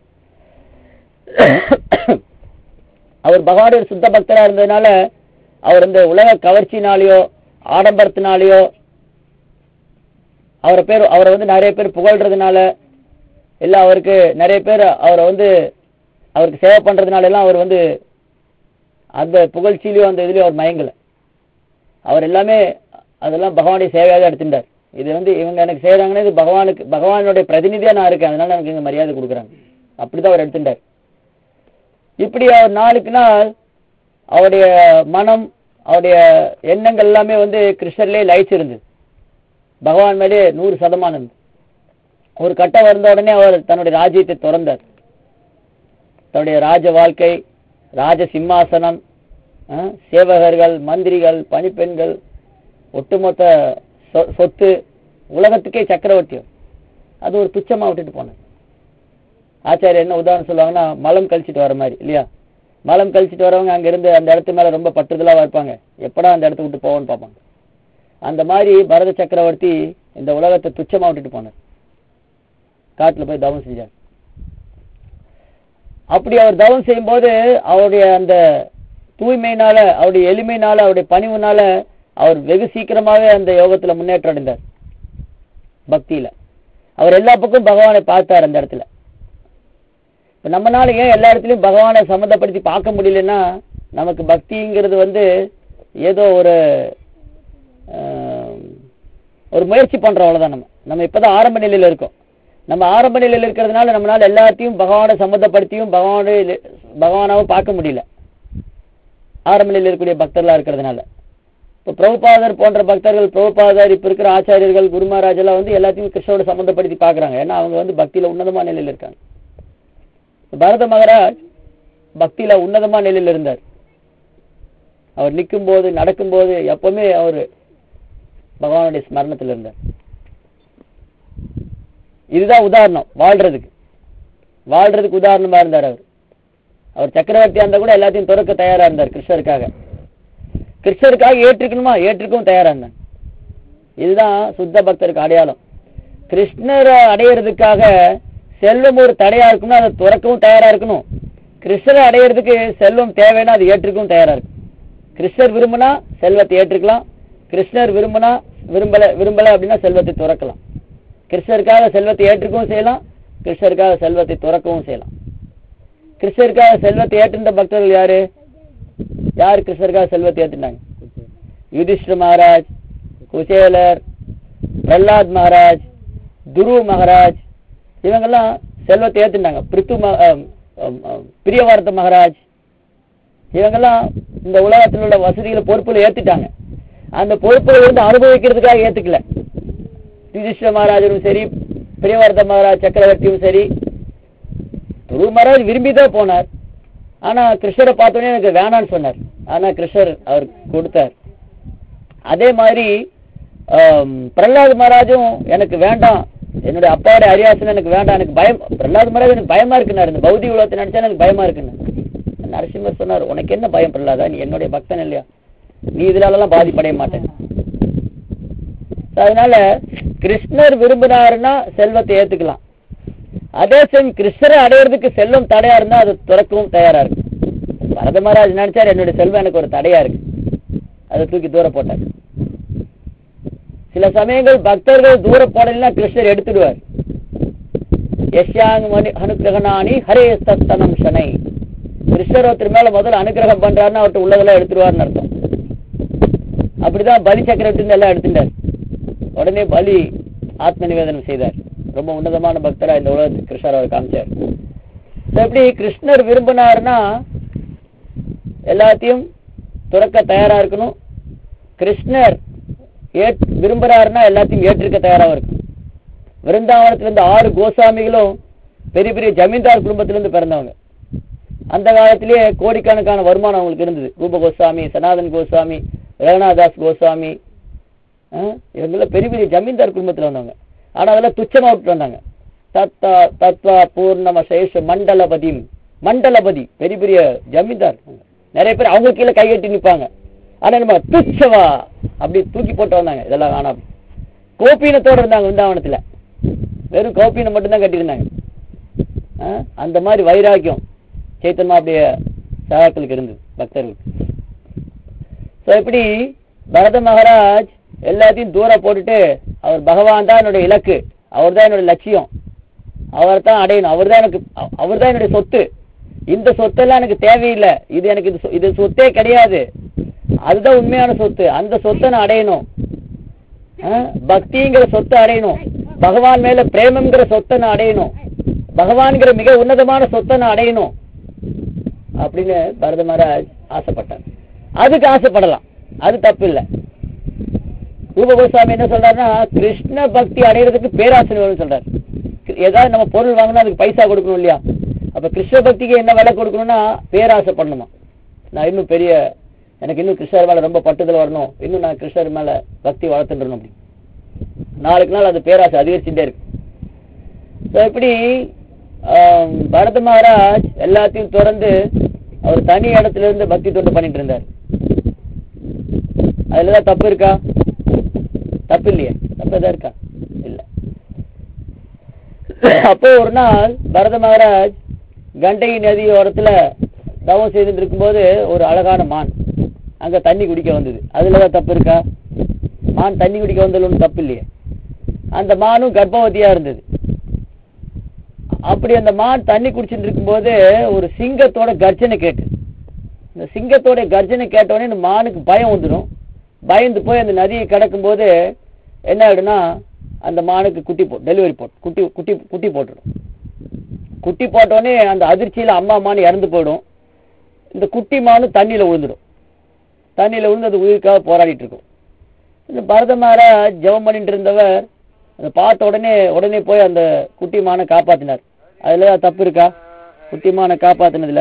அவர் பகவானுடைய சுத்த பக்தரா இருந்ததுனால அவர் இந்த உலக கவர்ச்சினாலேயோ ஆடம்பரத்தினாலேயோ அவரை பேர் அவரை வந்து நிறைய பேர் புகழ்றதுனால இல்ல அவருக்கு நிறைய பேர் அவரை வந்து அவருக்கு சேவை பண்றதுனால எல்லாம் அவர் வந்து அந்த புகழ்ச்சியிலயும் அந்த இதுலயும் அவர் மயங்கல அவர் எல்லாமே அதெல்லாம் பகவானுடைய சேவையாக எடுத்துட்டார் இது வந்து இவங்க எனக்கு செய்யறாங்கன்னா இது பகவானுக்கு பகவானுடைய பிரதிநிதியா நான் இருக்கேன் அதனால எனக்கு இங்க மரியாதை கொடுக்குறாங்க அப்படிதான் அவர் எடுத்துட்டார் இப்படி அவர் நாளுக்கு நாள் அவருடைய மனம் அவருடைய எண்ணங்கள் எல்லாமே வந்து கிருஷ்ணர்லயே லயிச்சிருந்தது பகவான் மேலே நூறு சதமானம் இருந்தது. ஒரு கட்டம் வந்த உடனே அவர் தன்னுடைய ராஜ்யத்தை திறந்தார் தன்னுடைய ராஜ வாழ்க்கை ராஜ சிம்மாசனம் அஹ், சேவகர்கள் மந்திரிகள் பணிப்பெண்கள் ஒட்டுமொத்த சொ- சொத்து உலகத்துக்கே சக்கரவர்த்தி அவர். அது ஒரு துச்சமா விட்டுட்டு போனார் ஆச்சாரியர் என்ன உதாரணம் சொல்லுவாங்கன்னா மலம் கழிச்சிட்டு வர மாதிரி இல்லையா மலம் கழிச்சிட்டு வரவங்க அங்க இருந்து அந்த இடத்து மேல ரொம்ப பற்றுதலா இருப்பாங்க எப்படா அந்த இடத்த விட்டு போவோன்னு பார்ப்பாங்க அந்த மாதிரி பரத சக்கரவர்த்தி இந்த உலகத்தை துச்சமா விட்டுட்டு போனார் காட்டுல போய் தவம் செஞ்சார் அப்படி அவர் தவம் செய்யும்போது அவருடைய அந்த தூய்மையினால அவருடைய எளிமையினால அவருடைய பணிவுனால அவர் வெகு சீக்கிரமாவே அந்த யோகத்துல முன்னேற்றம் அடைந்தார் பக்தியில அவர் எல்லா பக்கம் பகவானை பார்த்தார் அந்த இடத்துல இப்ப நம்மனால ஏன் எல்லா இடத்துலயும் பகவானை சம்மந்தப்படுத்தி பார்க்க முடியலன்னா நமக்கு பக்திங்கிறது வந்து ஏதோ ஒரு ஆஹ், ஒரு முயற்சி பண்றோம் அவ்வளவுதான் நம்ம நம்ம இப்பதான் ஆரம்ப நிலையில இருக்கோம் நம்ம ஆரம்ப நிலையில இருக்கிறதுனால நம்மளால எல்லாத்தையும் பகவானை சம்மந்தப்படுத்தியும் பகவானுடைய லி- பகவானாவும் பார்க்க முடியல ஆரம்ப நிலையில் இருக்கக்கூடிய பக்தர்களா இருக்கிறதுனால இப்போ பிரபுபாதர் போன்ற பக்தர்கள் பிரபுபாதர் இப்ப இருக்கிற ஆச்சாரியர்கள் குரு மகாராஜ் எல்லாம் வந்து எல்லாத்தையும் கிருஷ்ணோட சம்மந்தப்படுத்தி பார்க்கறாங்க ஏன்னா அவங்க வந்து பக்தியில உன்னதமான நிலையில இருக்காங்க பரத மகாராஜ் பக்தியில உன்னதமான நிலையில இருந்தார் அவர் நிக்கும்போது நடக்கும்போது எப்பவுமே அவர் பகவானுடைய ஸ்மரணத்தில் இருந்தார் இதுதான் உதாரணம் வாழ்றதுக்கு வாழ்றதுக்கு உதாரணமா இருந்தார் அவர் அவர் சக்கரவர்த்தியா இருந்தா கூட எல்லாத்தையும் துறக்க தயாரா இருந்தார் கிருஷ்ணருக்காக கிருஷ்ணருக்காக ஏற்றுக்கணுமா ஏற்றுக்கவும் தயாரா இருந்தார் இதுதான் சுத்த பக்தருக்கு அடையாளம் கிருஷ்ணரை அடையிறதுக்காக செல்வம் ஒரு தடையா இருக்கும்னா அதை துறக்கவும் தயாரா இருக்கணும் கிருஷ்ணரை அடையிறதுக்கு செல்வம் தேவைன்னா அது ஏற்றுக்கவும் தயாரா இருக்கும் கிருஷ்ணர் விரும்பினா செல்வத்தை ஏற்றுக்கலாம் கிருஷ்ணர் விரும்பினா விரும்பல விரும்பல அப்படின்னா செல்வத்தை துறக்கலாம் கிருஷ்ணருக்காக செல்வத்தை ஏற்றுக்கவும் செய்யலாம் கிருஷ்ணருக்காக செல்வத்தை துறக்கவும் செய்யலாம் கிருஷ்ணருக்காக செல்வத்தை ஏற்றுந்த பக்தர்கள் யாரு யார் கிருஷ்ணருக்காக செல்வத்தை ஏத்துட்டாங்க யுதிஷ்ட மகாராஜ் குசேலர் பிரஹ்லாத் மகாராஜ் துரு மகாராஜ் இவங்கெல்லாம் செல்வத்தை ஏத்துட்டாங்க பிரித்து ம- அம், அம், அம், பிரியவார்த்த மகாராஜ் இவங்கெல்லாம் இந்த உலகத்தில் உள்ள வசதிகளை பொறுப்புல ஏத்துட்டாங்க அந்த பொறுப்புகளை வந்து அனுபவிக்கிறதுக்காக ஏத்துக்கல யுதிஷ்ட மகாராஜரும் சரி பிரியவார்த்த மகாராஜ் சக்கரவர்த்தியும் சரி துரு மகாராஜ் விரும்பி தான் போனார் ஆனா கிருஷ்ணரை பார்த்தோன்னே எனக்கு வேணான்னு சொன்னார் ஆனா கிருஷ்ணர் அவர் கொடுத்தார் அதே மாதிரி ஆம், பிரஹ்லாத் மகாராஜும் எனக்கு வேண்டாம் என்னுடைய அப்பாவுடைய அரியாசனம் எனக்கு வேண்டாம் எனக்கு பயம் பிரஹ்லாத் மகாராஜ் எனக்கு பயமா இருக்குனாரு இந்த பௌதிக உலகத்தை நினைச்சா எனக்கு பயமா இருக்குன்னு நரசிம்மர் சொன்னார் உனக்கு என்ன பயம் பிரஹ்லாதா நீ என்னுடைய பக்தன் இல்லையா நீ இதனாலலாம் பாதிப்படைய மாட்டேன் அதனால கிருஷ்ணர் விரும்பினாருன்னா செல்வத்தை ஏத்துக்கலாம் அதே சமயம் கிருஷ்ணரை அடையிறதுக்கு செல்வம் தடையா இருந்தா அது துறக்கவும் தயாரா இருக்கு பரத மகாராஜ் நினைச்சார் என்னுடைய செல்வம் எனக்கு ஒரு தடையா இருக்கு அதை தூக்கி தூர போட்டார் சில சமயங்கள் பக்தர்கள் தூர போடலைன்னா கிருஷ்ணர் எடுத்துடுவார் யஷ்யாங் மணி அனுகிரகணானி ஹரே தத்தனம் சனை கிருஷ்ணர் ஒருத்தர் மேல முதல்ல அனுகிரகம் பண்றாருன்னா அவர்கிட்ட உள்ளதெல்லாம் எடுத்துருவார்னு அர்த்தம் அப்படிதான் பலி சக்கரவர்த்தி எல்லாம் எடுத்துட்டார் உடனே பலி ஆத்ம நிவேதனம் செய்தார் ரொம்ப உன்னதமான பக்தரா இந்த உலகத்துக்கு கிருஷ்ணர் அவர் காமிச்சார் So, எப்படி கிருஷ்ணர் விரும்பினார்னா எல்லாத்தையும் துறக்க தயாரா இருக்கணும் கிருஷ்ணர் ஏற் விரும்புறாருன்னா எல்லாத்தையும் ஏற்றிருக்க தயாராகவும் இருக்கும் விருந்தாவனத்துல இருந்து ஆறு கோசாமிகளும் பெரிய பெரிய ஜமீன்தார் குடும்பத்திலிருந்து பிறந்தவங்க அந்த காலத்திலேயே கோடிக்கணக்கான வருமானம் அவங்களுக்கு இருந்தது ரூப கோஸ்வாமி சனாதன் கோஸ்வாமி ரேவணாதாஸ் கோஸ்வாமி ஆ, இவங்கெல்லாம் பெரிய பெரிய ஜமீன்தார் குடும்பத்துல வந்தவங்க ஆனா அதெல்லாம் துச்சமா விட்டு வந்தாங்க தத்தா தத்வா பூர்ணம சேஷ மண்டலபதி மண்டலபதி பெரிய பெரிய ஜமீன்தார் நிறைய பேர் அவங்க கீழே கைகட்டி நிப்பாங்க ஆனா நம்ம துச்சவா அப்படி தூக்கி போட்டு வந்தாங்க இதெல்லாம் ஆனா கோபீனத்தோட இருந்தாங்க விருந்தாவனத்துல வெறும் கோபீனம் மட்டும்தான் கட்டியிருந்தாங்க ஆ, அந்த மாதிரி வைராக்கியம் சைத்தன்மா அப்படிய சகாக்களுக்கு இருந்தது பக்தர்களுக்கு ஸோ இப்படி பரத மகாராஜ் எல்லாத்தையும் தூர போட்டுட்டு அவர் பகவான் தான் என்னுடைய இலக்கு அவர் தான் என்னுடைய லட்சியம் அவர் தான் அடையணும் அவர் தான் எனக்கு அவர் தான் என்னுடைய சொத்து இந்த சொத்தெல்லாம் எனக்கு தேவையில்லை இது எனக்கு இது சொ- இது சொத்தே கிடையாது அதுதான் உண்மையான சொத்து அந்த சொத்தை நான் அடையணும் ஆ? பக்திங்கிற சொத்தை அடையணும் பகவான் மேல பிரேமங்கிற சொத்தை நான் அடையணும் பகவான்கிற மிக உன்னதமான சொத்தை நான் அடையணும் அப்படின்னு பரத மகாராஜ் ஆசைப்பட்டார் அதுக்கு ஆசைப்படலாம் அது தப்பு இல்லை ரூப கோஸ்வாமி என்ன சொல்றாருன்னா கிருஷ்ண பக்தி அடையிறதுக்கு பேராசை வேணும்னு சொல்றாரு கி- ஏதாவது நம்ம பொருள் வாங்கினா அதுக்கு பைசா கொடுக்கணும் இல்லையா அப்ப கிருஷ்ண பக்திக்கு என்ன விலை கொடுக்கணும்னா பேராசை பண்ணணுமா நான் இன்னும் பெரிய எனக்கு இன்னும் கிருஷ்ணர் மேல ரொம்ப பட்டுதல் வரணும் இன்னும் நான் கிருஷ்ணர் மேல பக்தி வளர்த்துடணும் அப்படி நாளுக்கு நாள் அது பேராசை அதிகரிச்சுட்டே இருக்கு So, இப்படி ஆம், பரத மகாராஜ் எல்லாத்தையும் திறந்து அவர் தனி இடத்துல இருந்து பக்தி தொண்டு பண்ணிட்டு இருந்தார் அதுல ஏதாவது தப்பு இருக்கா தப்பு இல்லையே தப்பு எதாவது இருக்கா இல்ல அப்போ ஒரு நாள் பரத மகாராஜ் கண்டகி நதி ஓரத்துல தவம் செய்துட்டு இருக்கும்போது ஒரு அழகான மான் அங்க தண்ணி குடிக்க வந்தது அதுல ஏதாவது தப்பு இருக்கா மான் தண்ணி குடிக்க வந்ததுல ஒண்ணும் தப்பு இல்லையே அந்த மானும் கர்ப்பவதியா இருந்தது அப்படி அந்த மான் தண்ணி குடிச்சிட்டு இருக்கும்போது ஒரு சிங்கத்தோட கர்ஜனை கேட்டு இந்த சிங்கத்தோட கர்ஜனை கேட்டோடனே இந்த மானுக்கு பயம் வந்துடும் பயந்து போய் அந்த நதியை கடக்கும்போது என்ன ஆயிடும்னா அந்த மானுக்கு குட்டி போ டெலிவரி போட்டு குட்டி குட்டி குட்டி போட்டுடும் குட்டி போட்டோடனே அந்த அதிர்ச்சியில அம்மா மான் இறந்து போயிடும் இந்த குட்டி மானு தண்ணியில விழுந்துடும் தண்ணியில விழுந்து அது உயிருக்காக போராடிட்டு இருக்கும் இந்த பரத மகாராஜ் ஜெபம் பண்ணிட்டு இருந்தவர் அதை பார்த்த உடனே உடனே போய் அந்த குட்டி மானை காப்பாத்தினார் அதுல ஏதாவது தப்பு இருக்கா குட்டி மானை காப்பாத்தினதுல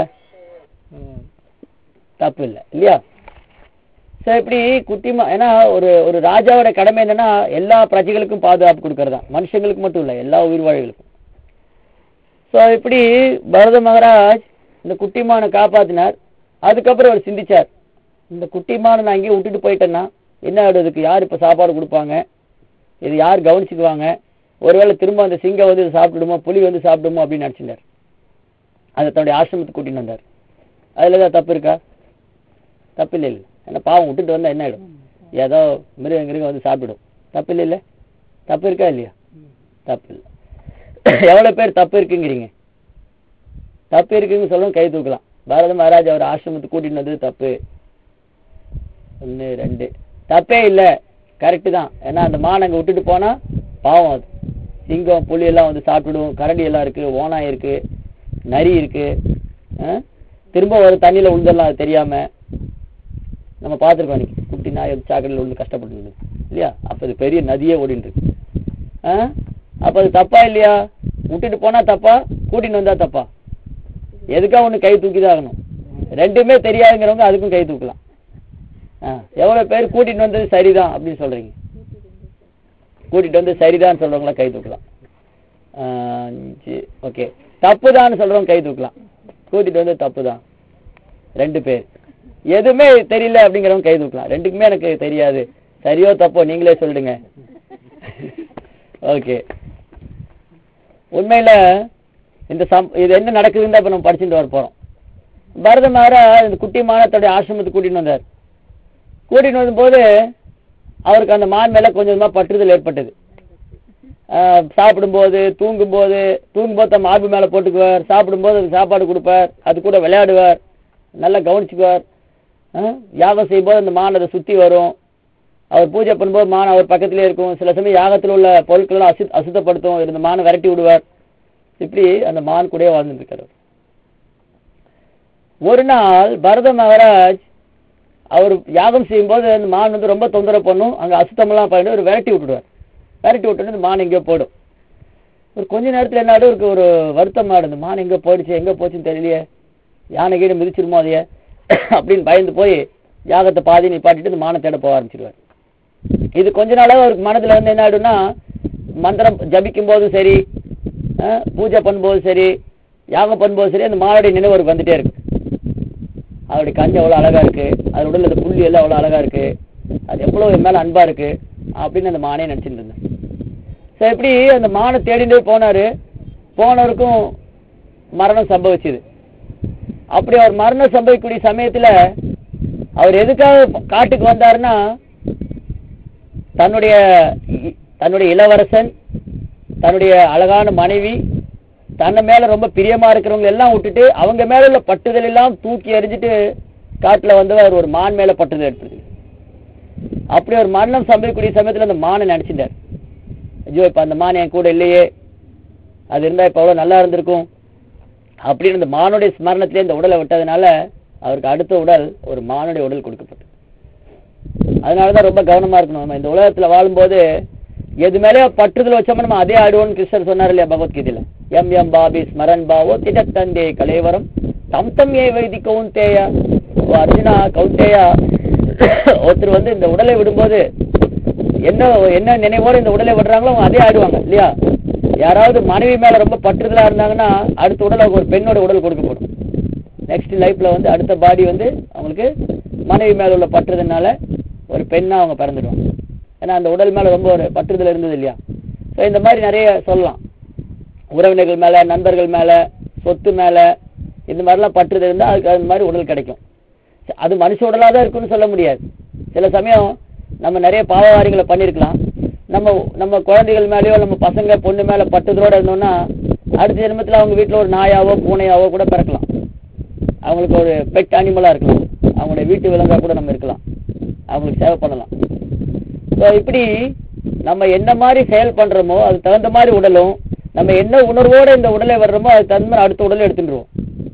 தப்பு இல்லை இல்லையா சரி இப்படி குட்டிமா ஏன்னா ஒரு ஒரு ராஜாவோட கடமை என்னன்னா எல்லா பிரஜைகளுக்கும் பாதுகாப்பு கொடுக்கறது தான் மனுஷங்களுக்கு மட்டும் இல்லை எல்லா உயிர்வாழிகளுக்கும் ஸோ இப்படி பரத மகாராஜ் இந்த குட்டிமானை காப்பாத்தினார் அதுக்கப்புறம் அவர் சிந்திச்சார் இந்த குட்டிமானை நான் இங்கேயே விட்டுட்டு போயிட்டேன்னா என்ன ஆயிடும் இதுக்கு யார் இப்போ சாப்பாடு கொடுப்பாங்க இது யார் கவனிச்சுக்குவாங்க ஒருவேளை திரும்ப அந்த சிங்கம் வந்து இதை சாப்பிடுமோ புலி வந்து சாப்பிடுமோ அப்படின்னு நினச்சிருந்தார் அதை தன்னுடைய ஆசிரமத்துக்கு கூட்டின்னு வந்தார் அதில் ஏதாவது தப்பு இருக்கா தப்பு இல்லை இல்லை ஏன்னா பாவம் விட்டுட்டு வந்தா என்ன ஆயிடும் ஏதோ மிருகம் மிருகம் வந்து சாப்பிடும் தப்பு இல்லை இல்லை தப்பு இருக்கா இல்லையா தப்பு இல்லை எவ்வளவு பேர் தப்பு இருக்குங்கிறீங்க தப்பு இருக்குன்னு சொல்லவும் கை தூக்கலாம் பாரத மகாராஜ் அவர் ஆசிரமத்துக்கு கூட்டிட்டு வந்தது தப்பு ஒன்று ரெண்டு தப்பே இல்லை கரெக்டு தான் ஏன்னா அந்த மான் அங்கே விட்டுட்டு போனா பாவம் அது சிங்கம் புலி எல்லாம் வந்து சாப்பிட்டுடும் கரடி எல்லாம் இருக்கு ஓனாய் இருக்கு நரி இருக்கு ஆ? திரும்ப ஒரு தண்ணியில விழுந்துடலாம் அது தெரியாம நம்ம பார்த்துருக்கோம் இன்னைக்கு குட்டி நாய் வந்து சாக்கடையில் விழுந்து கஷ்டப்பட்டு இருந்தது. இல்லையா அப்ப அது பெரிய நதியே ஓடிட்டு இருக்கு ஆ? அப்ப அது தப்பா இல்லையா விட்டுட்டு போனா தப்பா கூட்டின்னு வந்தா தப்பா எதுக்கா ஒண்ணு கை தூக்கிதான் ஆகணும் ரெண்டுமே தெரியாதுங்கிறவங்க அதுக்கும் கை தூக்கலாம் ஆ, எவ்வளவு பேர் கூட்டிட்டு வந்தது சரிதான் அப்படின்னு சொல்றீங்க கூட்டிட்டு வந்து சரிதான் சொல்றவங்கள கை தூக்கலாம் ஆ, அஞ்சு ஓகே தப்புதான்னு சொல்றவங்க கை தூக்கலாம் கூட்டிட்டு வந்து தப்புதான் ரெண்டு பேர் எதுவுமே தெரியல அப்படிங்கிறவங்க கை தூக்கலாம் ரெண்டுக்குமே எனக்கு தெரியாது சரியோ தப்போ நீங்களே சொல்லிடுங்க ஓகே உண்மையில இந்த சம் இது என்ன நடக்குதுன்னு தான் இப்ப நம்ம படிச்சுட்டு வர போறோம் பரத மகாராஜ் இந்த குட்டி மானை தன்னுடைய ஆசிரமத்துக்கு கூட்டிட்டு வந்தார் கூட்டிட்டு வந்தபோது அவருக்கு அந்த மான் மேல கொஞ்சம் கொஞ்சமா பற்றுதல் ஏற்பட்டது ஆஹ் சாப்பிடும்போது தூங்கும்போது தூங்கும்போது தன் மார்பு மேல போட்டுக்குவார் சாப்பிடும்போது அதுக்கு சாப்பாடு கொடுப்பார் அது கூட விளையாடுவார் நல்லா கவனிச்சுக்குவார் ஆஹ் யாகம் செய்யும்போது அந்த மான் அதை சுத்தி வரும் அவர் பூஜை பண்ணும்போது மான் அவர் பக்கத்திலே இருக்கும் சில சமயம் யாகத்தில் உள்ள பொருட்கள் அசு அசுத்தப்படுத்தும் இருந்த மானை விரட்டி விடுவார் இப்படி அந்த மான் கூடயே வாழ்ந்துட்டு இருக்காரு ஒரு நாள் பரத மகாராஜ் அவர் யாகம் செய்யும்போது அந்த மான் வந்து ரொம்ப தொந்தரவு பண்ணும் அங்க அசுத்தமெல்லாம் பண்ணிட்டு ஒரு விரட்டி விட்டுடுவார் விரட்டி விட்டுட்டு இந்த மான் எங்கேயோ போயிடும் ஒரு கொஞ்ச நேரத்துல என்ன ஆகும், இவருக்கு ஒரு வருத்தமா இந்த மான் எங்க போயிடுச்சு எங்க போச்சுன்னு தெரியலையே யானை கீழே மிதிச்சிருமோ அதைய அப்படின்னு பயந்து போய் யாகத்தை பாதி நிப்பாட்டிட்டு இந்த மானை தேட போக ஆரம்பிச்சிடுவார் இது கொஞ்ச நாளாக அவருக்கு மனதுல வந்து என்ன ஆயிடும்னா மந்திரம் ஜபிக்கும் போதும் சரி அஹ், பூஜை பண்ணும்போதும் சரி யாகம் பண்ணும்போதும் சரி அந்த மானுடைய நினைவு அவருக்கு வந்துட்டே இருக்கு அவருடைய கண் எவ்வளவு அழகா இருக்கு அது உடல்ல அந்த புள்ளி எல்லாம் எவ்வளவு அழகா இருக்கு அது எவ்வளவு என் மேல அன்பா இருக்கு அப்படின்னு அந்த மானே நினைச்சிட்டு இருந்தேன் சரி எப்படி அந்த மானை தேடிட்டே போனாரு போனவருக்கும் மரணம் சம்பவிச்சுது அப்படி அவர் மரணம் சம்பவிக்கக்கூடிய சமயத்துல அவர் எதுக்காக காட்டுக்கு வந்தாருன்னா தன்னுடைய இ- தன்னுடைய இளவரசன் தன்னுடைய அழகான மனைவி தன்னை மேல ரொம்ப பிரியமா இருக்கிறவங்க எல்லாம் விட்டுட்டு அவங்க மேல உள்ள பட்டுதல் எல்லாம் தூக்கி எறிஞ்சிட்டு காட்டுல வந்தவர் ஒரு மான் மேல பட்டுதல் எடுத்தது அப்படி ஒரு மரணம் சம்பவிக்கக்கூடிய சமயத்துல அந்த மானை நினைச்சிட்டார் ஐயோ இப்ப அந்த மான் என் கூட இல்லையே அது இருந்தா இப்ப அவ்வளவு நல்லா இருந்திருக்கும் அப்படின்னு இந்த மானுடைய ஸ்மரணத்திலே இந்த உடலை விட்டதுனால அவருக்கு அடுத்த உடல் ஒரு மானுடைய உடல் கொடுக்கப்பட்டது அதனாலதான் ரொம்ப கவனமா இருக்கணும் நம்ம இந்த உலகத்துல வாழும்போது எது மேலே பற்றுதல் வச்சோமோ நம்ம அதே ஆடுவோம்னு கிருஷ்ணர் சொன்னார் இல்லையா பகவத்கீதையில எம் எம் பாபி ஸ்மரன் பாவோ திடத்தந்தே கலேவரம் தம் தம் ஏ வைதி கவுந்தேயா ஓ அர்ஜுனா கவுந்தேயா ஒருத்தர் வந்து இந்த உடலை விடும்போது என்ன என்ன நினைவோட இந்த உடலை விடுறாங்களோ அவங்க அதே ஆடுவாங்க இல்லையா யாராவது மனைவி மேல ரொம்ப பற்றுதலா இருந்தாங்கன்னா அடுத்த உடல் அவங்க ஒரு பெண்ணோட உடல் கொடுக்கப்படும் நெக்ஸ்ட் லைஃப்ல வந்து அடுத்த பாடி வந்து அவங்களுக்கு மனைவி மேல உள்ள பற்றுதல்னால ஒரு பெண்ணா அவங்க பிறந்துடுவாங்க ஏன்னா அந்த உடல் மேல ரொம்ப ஒரு பற்றுதல் இருந்தது இல்லையா ஸோ இந்த மாதிரி நிறைய சொல்லலாம் உறவினர்கள் மேல நண்பர்கள் மேல சொத்து மேல இந்த மாதிரிலாம் பற்றுதல் இருந்தால் அதுக்கு அந்த மாதிரி உடல் கிடைக்கும் ச- அது மனுஷ உடலாக தான் இருக்குன்னு சொல்ல முடியாது சில சமயம் நம்ம நிறைய பாவகாரியங்களை பண்ணியிருக்கலாம் நம்ம நம்ம குழந்தைகள் மேலேயோ நம்ம பசங்க பொண்ணு மேல பட்டுதலோட இருந்தோம்னா அடுத்த ஜென்மத்துல அவங்க வீட்டுல ஒரு நாயாவோ பூனையாவோ கூட பிறக்கலாம் அவங்களுக்கு ஒரு பெட் அனிமலா இருக்கலாம் அவங்களுடைய வீட்டு விலங்கா கூட நம்ம இருக்கலாம் அவங்களுக்கு சேவை பண்ணலாம் ஸோ இப்படி நம்ம என்ன மாதிரி செயல் பண்றோமோ அதுக்கு தகுந்த மாதிரி உடலும் நம்ம என்ன உணர்வோட இந்த உடலை வர்றோமோ அதுக்கு தகுந்த மாதிரி அடுத்த உடலை எடுத்துட்டுருவோம்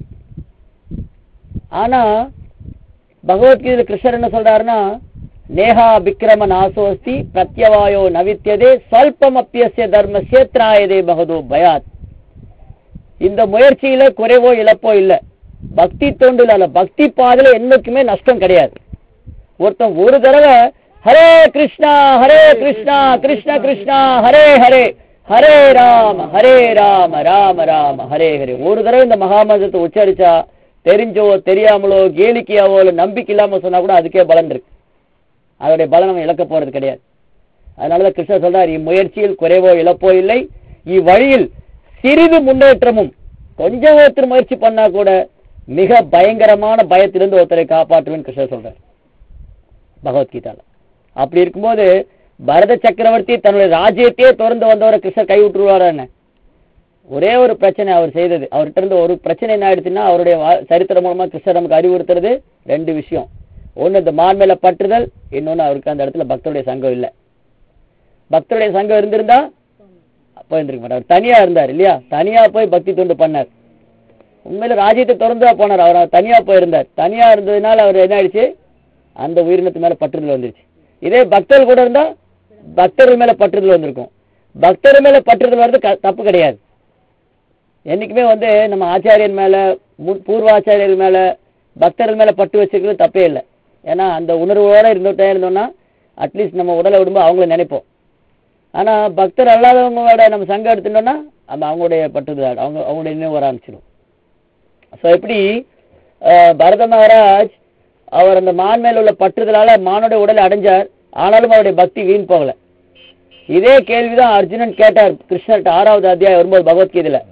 ஆனா பகவத்கீதையில கிருஷ்ணர் என்ன சொல்றாருன்னா நேஹா விக்ரம நாசோஸ்தி பிரத்யவாயோ நவித்தியதே ஸ்வல்பம் அப்பியசிய தர்மசிய திராயதே பகதோ பயாத் இந்த முயற்சியில குறைவோ இழப்போ இல்ல பக்தி தொண்டுல அல்ல பக்தி பாதையில என்னைக்குமே நஷ்டம் கிடையாது ஒருத்தன் ஒரு தடவை ஹரே கிருஷ்ணா ஹரே கிருஷ்ணா கிருஷ்ண கிருஷ்ணா ஹரே ஹரே ஹரே ராம ஹரே ராம ராம ராம ஹரே ஹரே ஒரு தடவை இந்த மகாமந்திரத்தை உச்சரிச்சா தெரிஞ்சோ தெரியாமலோ கேலிக்கையாவோ இல்ல நம்பிக்கை இல்லாம சொன்னா கூட அதுக்கே பலன் இருக்கு அதோடைய பலன் நம்ம இழக்க போறது கிடையாது அதனாலதான் கிருஷ்ணர் சொல்றார் இம்முயற்சியில் குறைவோ இழப்போ இல்லை இவ்வழியில் சிறிது முன்னேற்றமும் கொஞ்சம் ஒருத்தர் முயற்சி பண்ணா கூட மிக பயங்கரமான பயத்திலிருந்து ஒருத்தரை காப்பாற்றுவேன் கிருஷ்ணர் சொல்றார் பகவத்கீதால அப்படி இருக்கும்போது பரத சக்கரவர்த்தி தன்னுடைய ராஜ்யத்தையே திறந்து வந்தவரை கிருஷ்ணர் கை விட்டுருவாரா என்ன ஒரே ஒரு பிரச்சனை அவர் செய்தது அவர்கிட்ட இருந்து ஒரு பிரச்சனை என்ன ஆயிடுச்சுன்னா அவருடைய வா- சரித்திரம் மூலமா கிருஷ்ணர் நமக்கு அறிவுறுத்துறது ரெண்டு விஷயம் ஒண்ணு இந்த மான் மேல பற்றுதல் இன்னொன்னு அவருக்கு அந்த இடத்துல பக்தருடைய சங்கம் இல்ல பக்தருடைய சங்கம் இருந்திருந்தா போயிருந்திருக்க மாட்டார் அவர் தனியா இருந்தார் இல்லையா தனியா போய் பக்தி தொண்டு பண்ணார் உண்மையில ராஜ்யத்தை திறந்தா போனார் அவர் தனியா போயிருந்தார் தனியா இருந்ததுனால அவர் என்ன ஆயிடுச்சு அந்த உயிரினத்து மேல பற்றுதல் வந்துருச்சு இதே பக்தர்கள் கூட இருந்தா பக்தர்கள் மேல பற்றுதல் வந்திருக்கும் பக்தர்கள் மேல பற்றுதல் வர்றது க- தப்பு கிடையாது என்னைக்குமே வந்து நம்ம ஆச்சாரியன் மேல மு- பூர்வாச்சாரியர் மேல பக்தர்கள் மேல பட்டு வச்சுக்கிறது தப்பே இல்லை ஏன்னா அந்த உணர்வோட இருந்துட்டே இருந்தோம்னா அட்லீஸ்ட் நம்ம உடலை விடும்போது அவங்கள நினைப்போம் ஆனா பக்தர் அல்லாதவங்களோட நம்ம சங்கம் எடுத்துட்டோம்னா நம்ம அவங்களுடைய பட்டுதல் அவங்க அவங்களுடைய நினைவு வர ஆரம்பிச்சிடும் ஸோ எப்படி அஹ், பரத மகாராஜ் அவர் அந்த மான் மேல உள்ள பற்றுதலால மானோட உடலை அடைஞ்சார் ஆனாலும் அவருடைய பக்தி வீண் போகல இதே கேள்விதான் அர்ஜுனன் கேட்டார் கிருஷ்ணர்ட்ட ஆறாவது அத்தியாயம் வரும்போது பகவத்கீதையில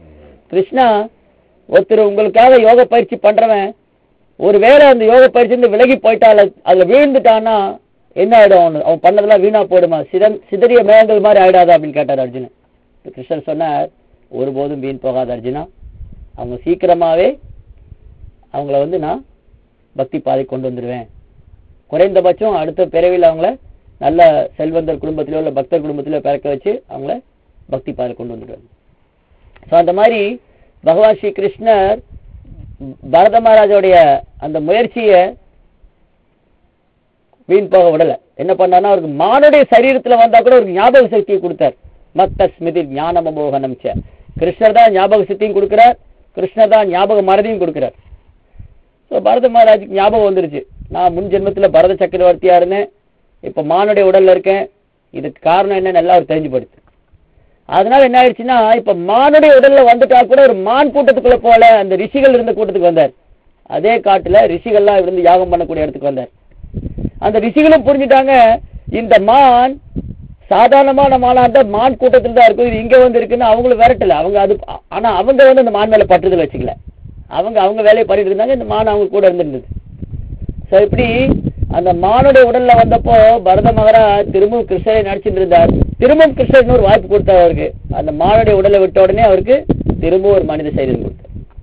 கிருஷ்ணா ஒருத்தர் உங்களுக்காக யோக பயிற்சி பண்றவன் ஒருவேளை அந்த யோக பயிற்சி இருந்து விலகி போயிட்டால அதுல வீழ்ந்துட்டான்னா என்ன ஆயிடும் அவனு அவன் பண்ணதெல்லாம் வீணா போயிடுமா சிதன் சிதறிய மேகங்கள் மாதிரி ஆயிடாதா அப்படின்னு கேட்டார் அர்ஜுனன் இப்ப கிருஷ்ணர் சொன்னார் ஒருபோதும் வீண் போகாத அர்ஜுனா அவங்க சீக்கிரமாவே அவங்கள வந்து நான் பக்தி பாதை கொண்டு வந்துடுவேன் குறைந்தபட்சம் அடுத்த பிறவியில் அவங்கள நல்ல செல்வந்தர் குடும்பத்திலோ இல்லை பக்தர் குடும்பத்திலோ பிறக்க வச்சு அவங்கள பக்தி பாதை கொண்டு வந்துடுவேன் ஸோ அந்த மாதிரி பகவான் ஸ்ரீ கிருஷ்ணர் பரத மகாராஜோடைய அந்த முயற்சியை வீண் போக விடல என்ன பண்ணார்னா அவருக்கு மானுடைய சரீரத்துல வந்தா கூட ஒரு ஞாபக சக்தியை கொடுத்தார் மத்த ஸ்மிருதி ஞானம் அமோகனம் ச கிருஷ்ணர் தான் ஞாபக சக்தியும் கொடுக்கிறார் கிருஷ்ணர் தான் ஞாபக மறதியும் கொடுக்கிறார் ஸோ பரத மகாராஜுக்கு ஞாபகம் வந்துருச்சு நான் முன் ஜென்மத்துல பரத சக்கரவர்த்தியா இருந்தேன் இப்ப மானுடைய உடல்ல இருக்கேன் இதுக்கு காரணம் என்னன்னு எல்லாம் அவர் தெரிஞ்சு படுத்து அதனால என்ன ஆயிடுச்சுன்னா இப்ப மானுடைய உடல்ல வந்துட்டா கூட ஒரு மான் கூட்டத்துக்குள்ள போல அந்த ரிஷிகள் இருந்த கூட்டத்துக்கு வந்தார் அதே காட்டுல ரிஷிகள்லாம் இருந்து யாகம் பண்ணக்கூடிய இடத்துக்கு வந்தார் அந்த ரிஷிகளும் புரிஞ்சுட்டாங்க இந்த மான் சாதாரணமான மானா இருந்தா மான் கூட்டத்தில் தான் இருக்கும் இது இங்க வந்து இருக்குன்னு அவங்களும் விரட்டல அவங்க அது ஆனா அவங்க வந்து அந்த மான் மேல பற்றுதல் வச்சுக்கல அவங்க அவங்க வேலையை பண்ணிட்டு இருந்தாங்க இந்த மான் அவங்க கூட இருந்திருந்தது ஸோ இப்படி அந்த மானுடைய உடல்ல வந்தப்போ பரத மகாராஜ் திரும்பவும் கிருஷ்ணரை நடிச்சிட்டு இருந்தார் திரும்பவும் கிருஷ்ணர் இன்னொரு வாய்ப்பு கொடுத்தார் அவருக்கு அந்த மானுடைய உடலை விட்ட உடனே அவருக்கு திரும்பவும் ஒரு மனித சரீரம் கொடுத்தார்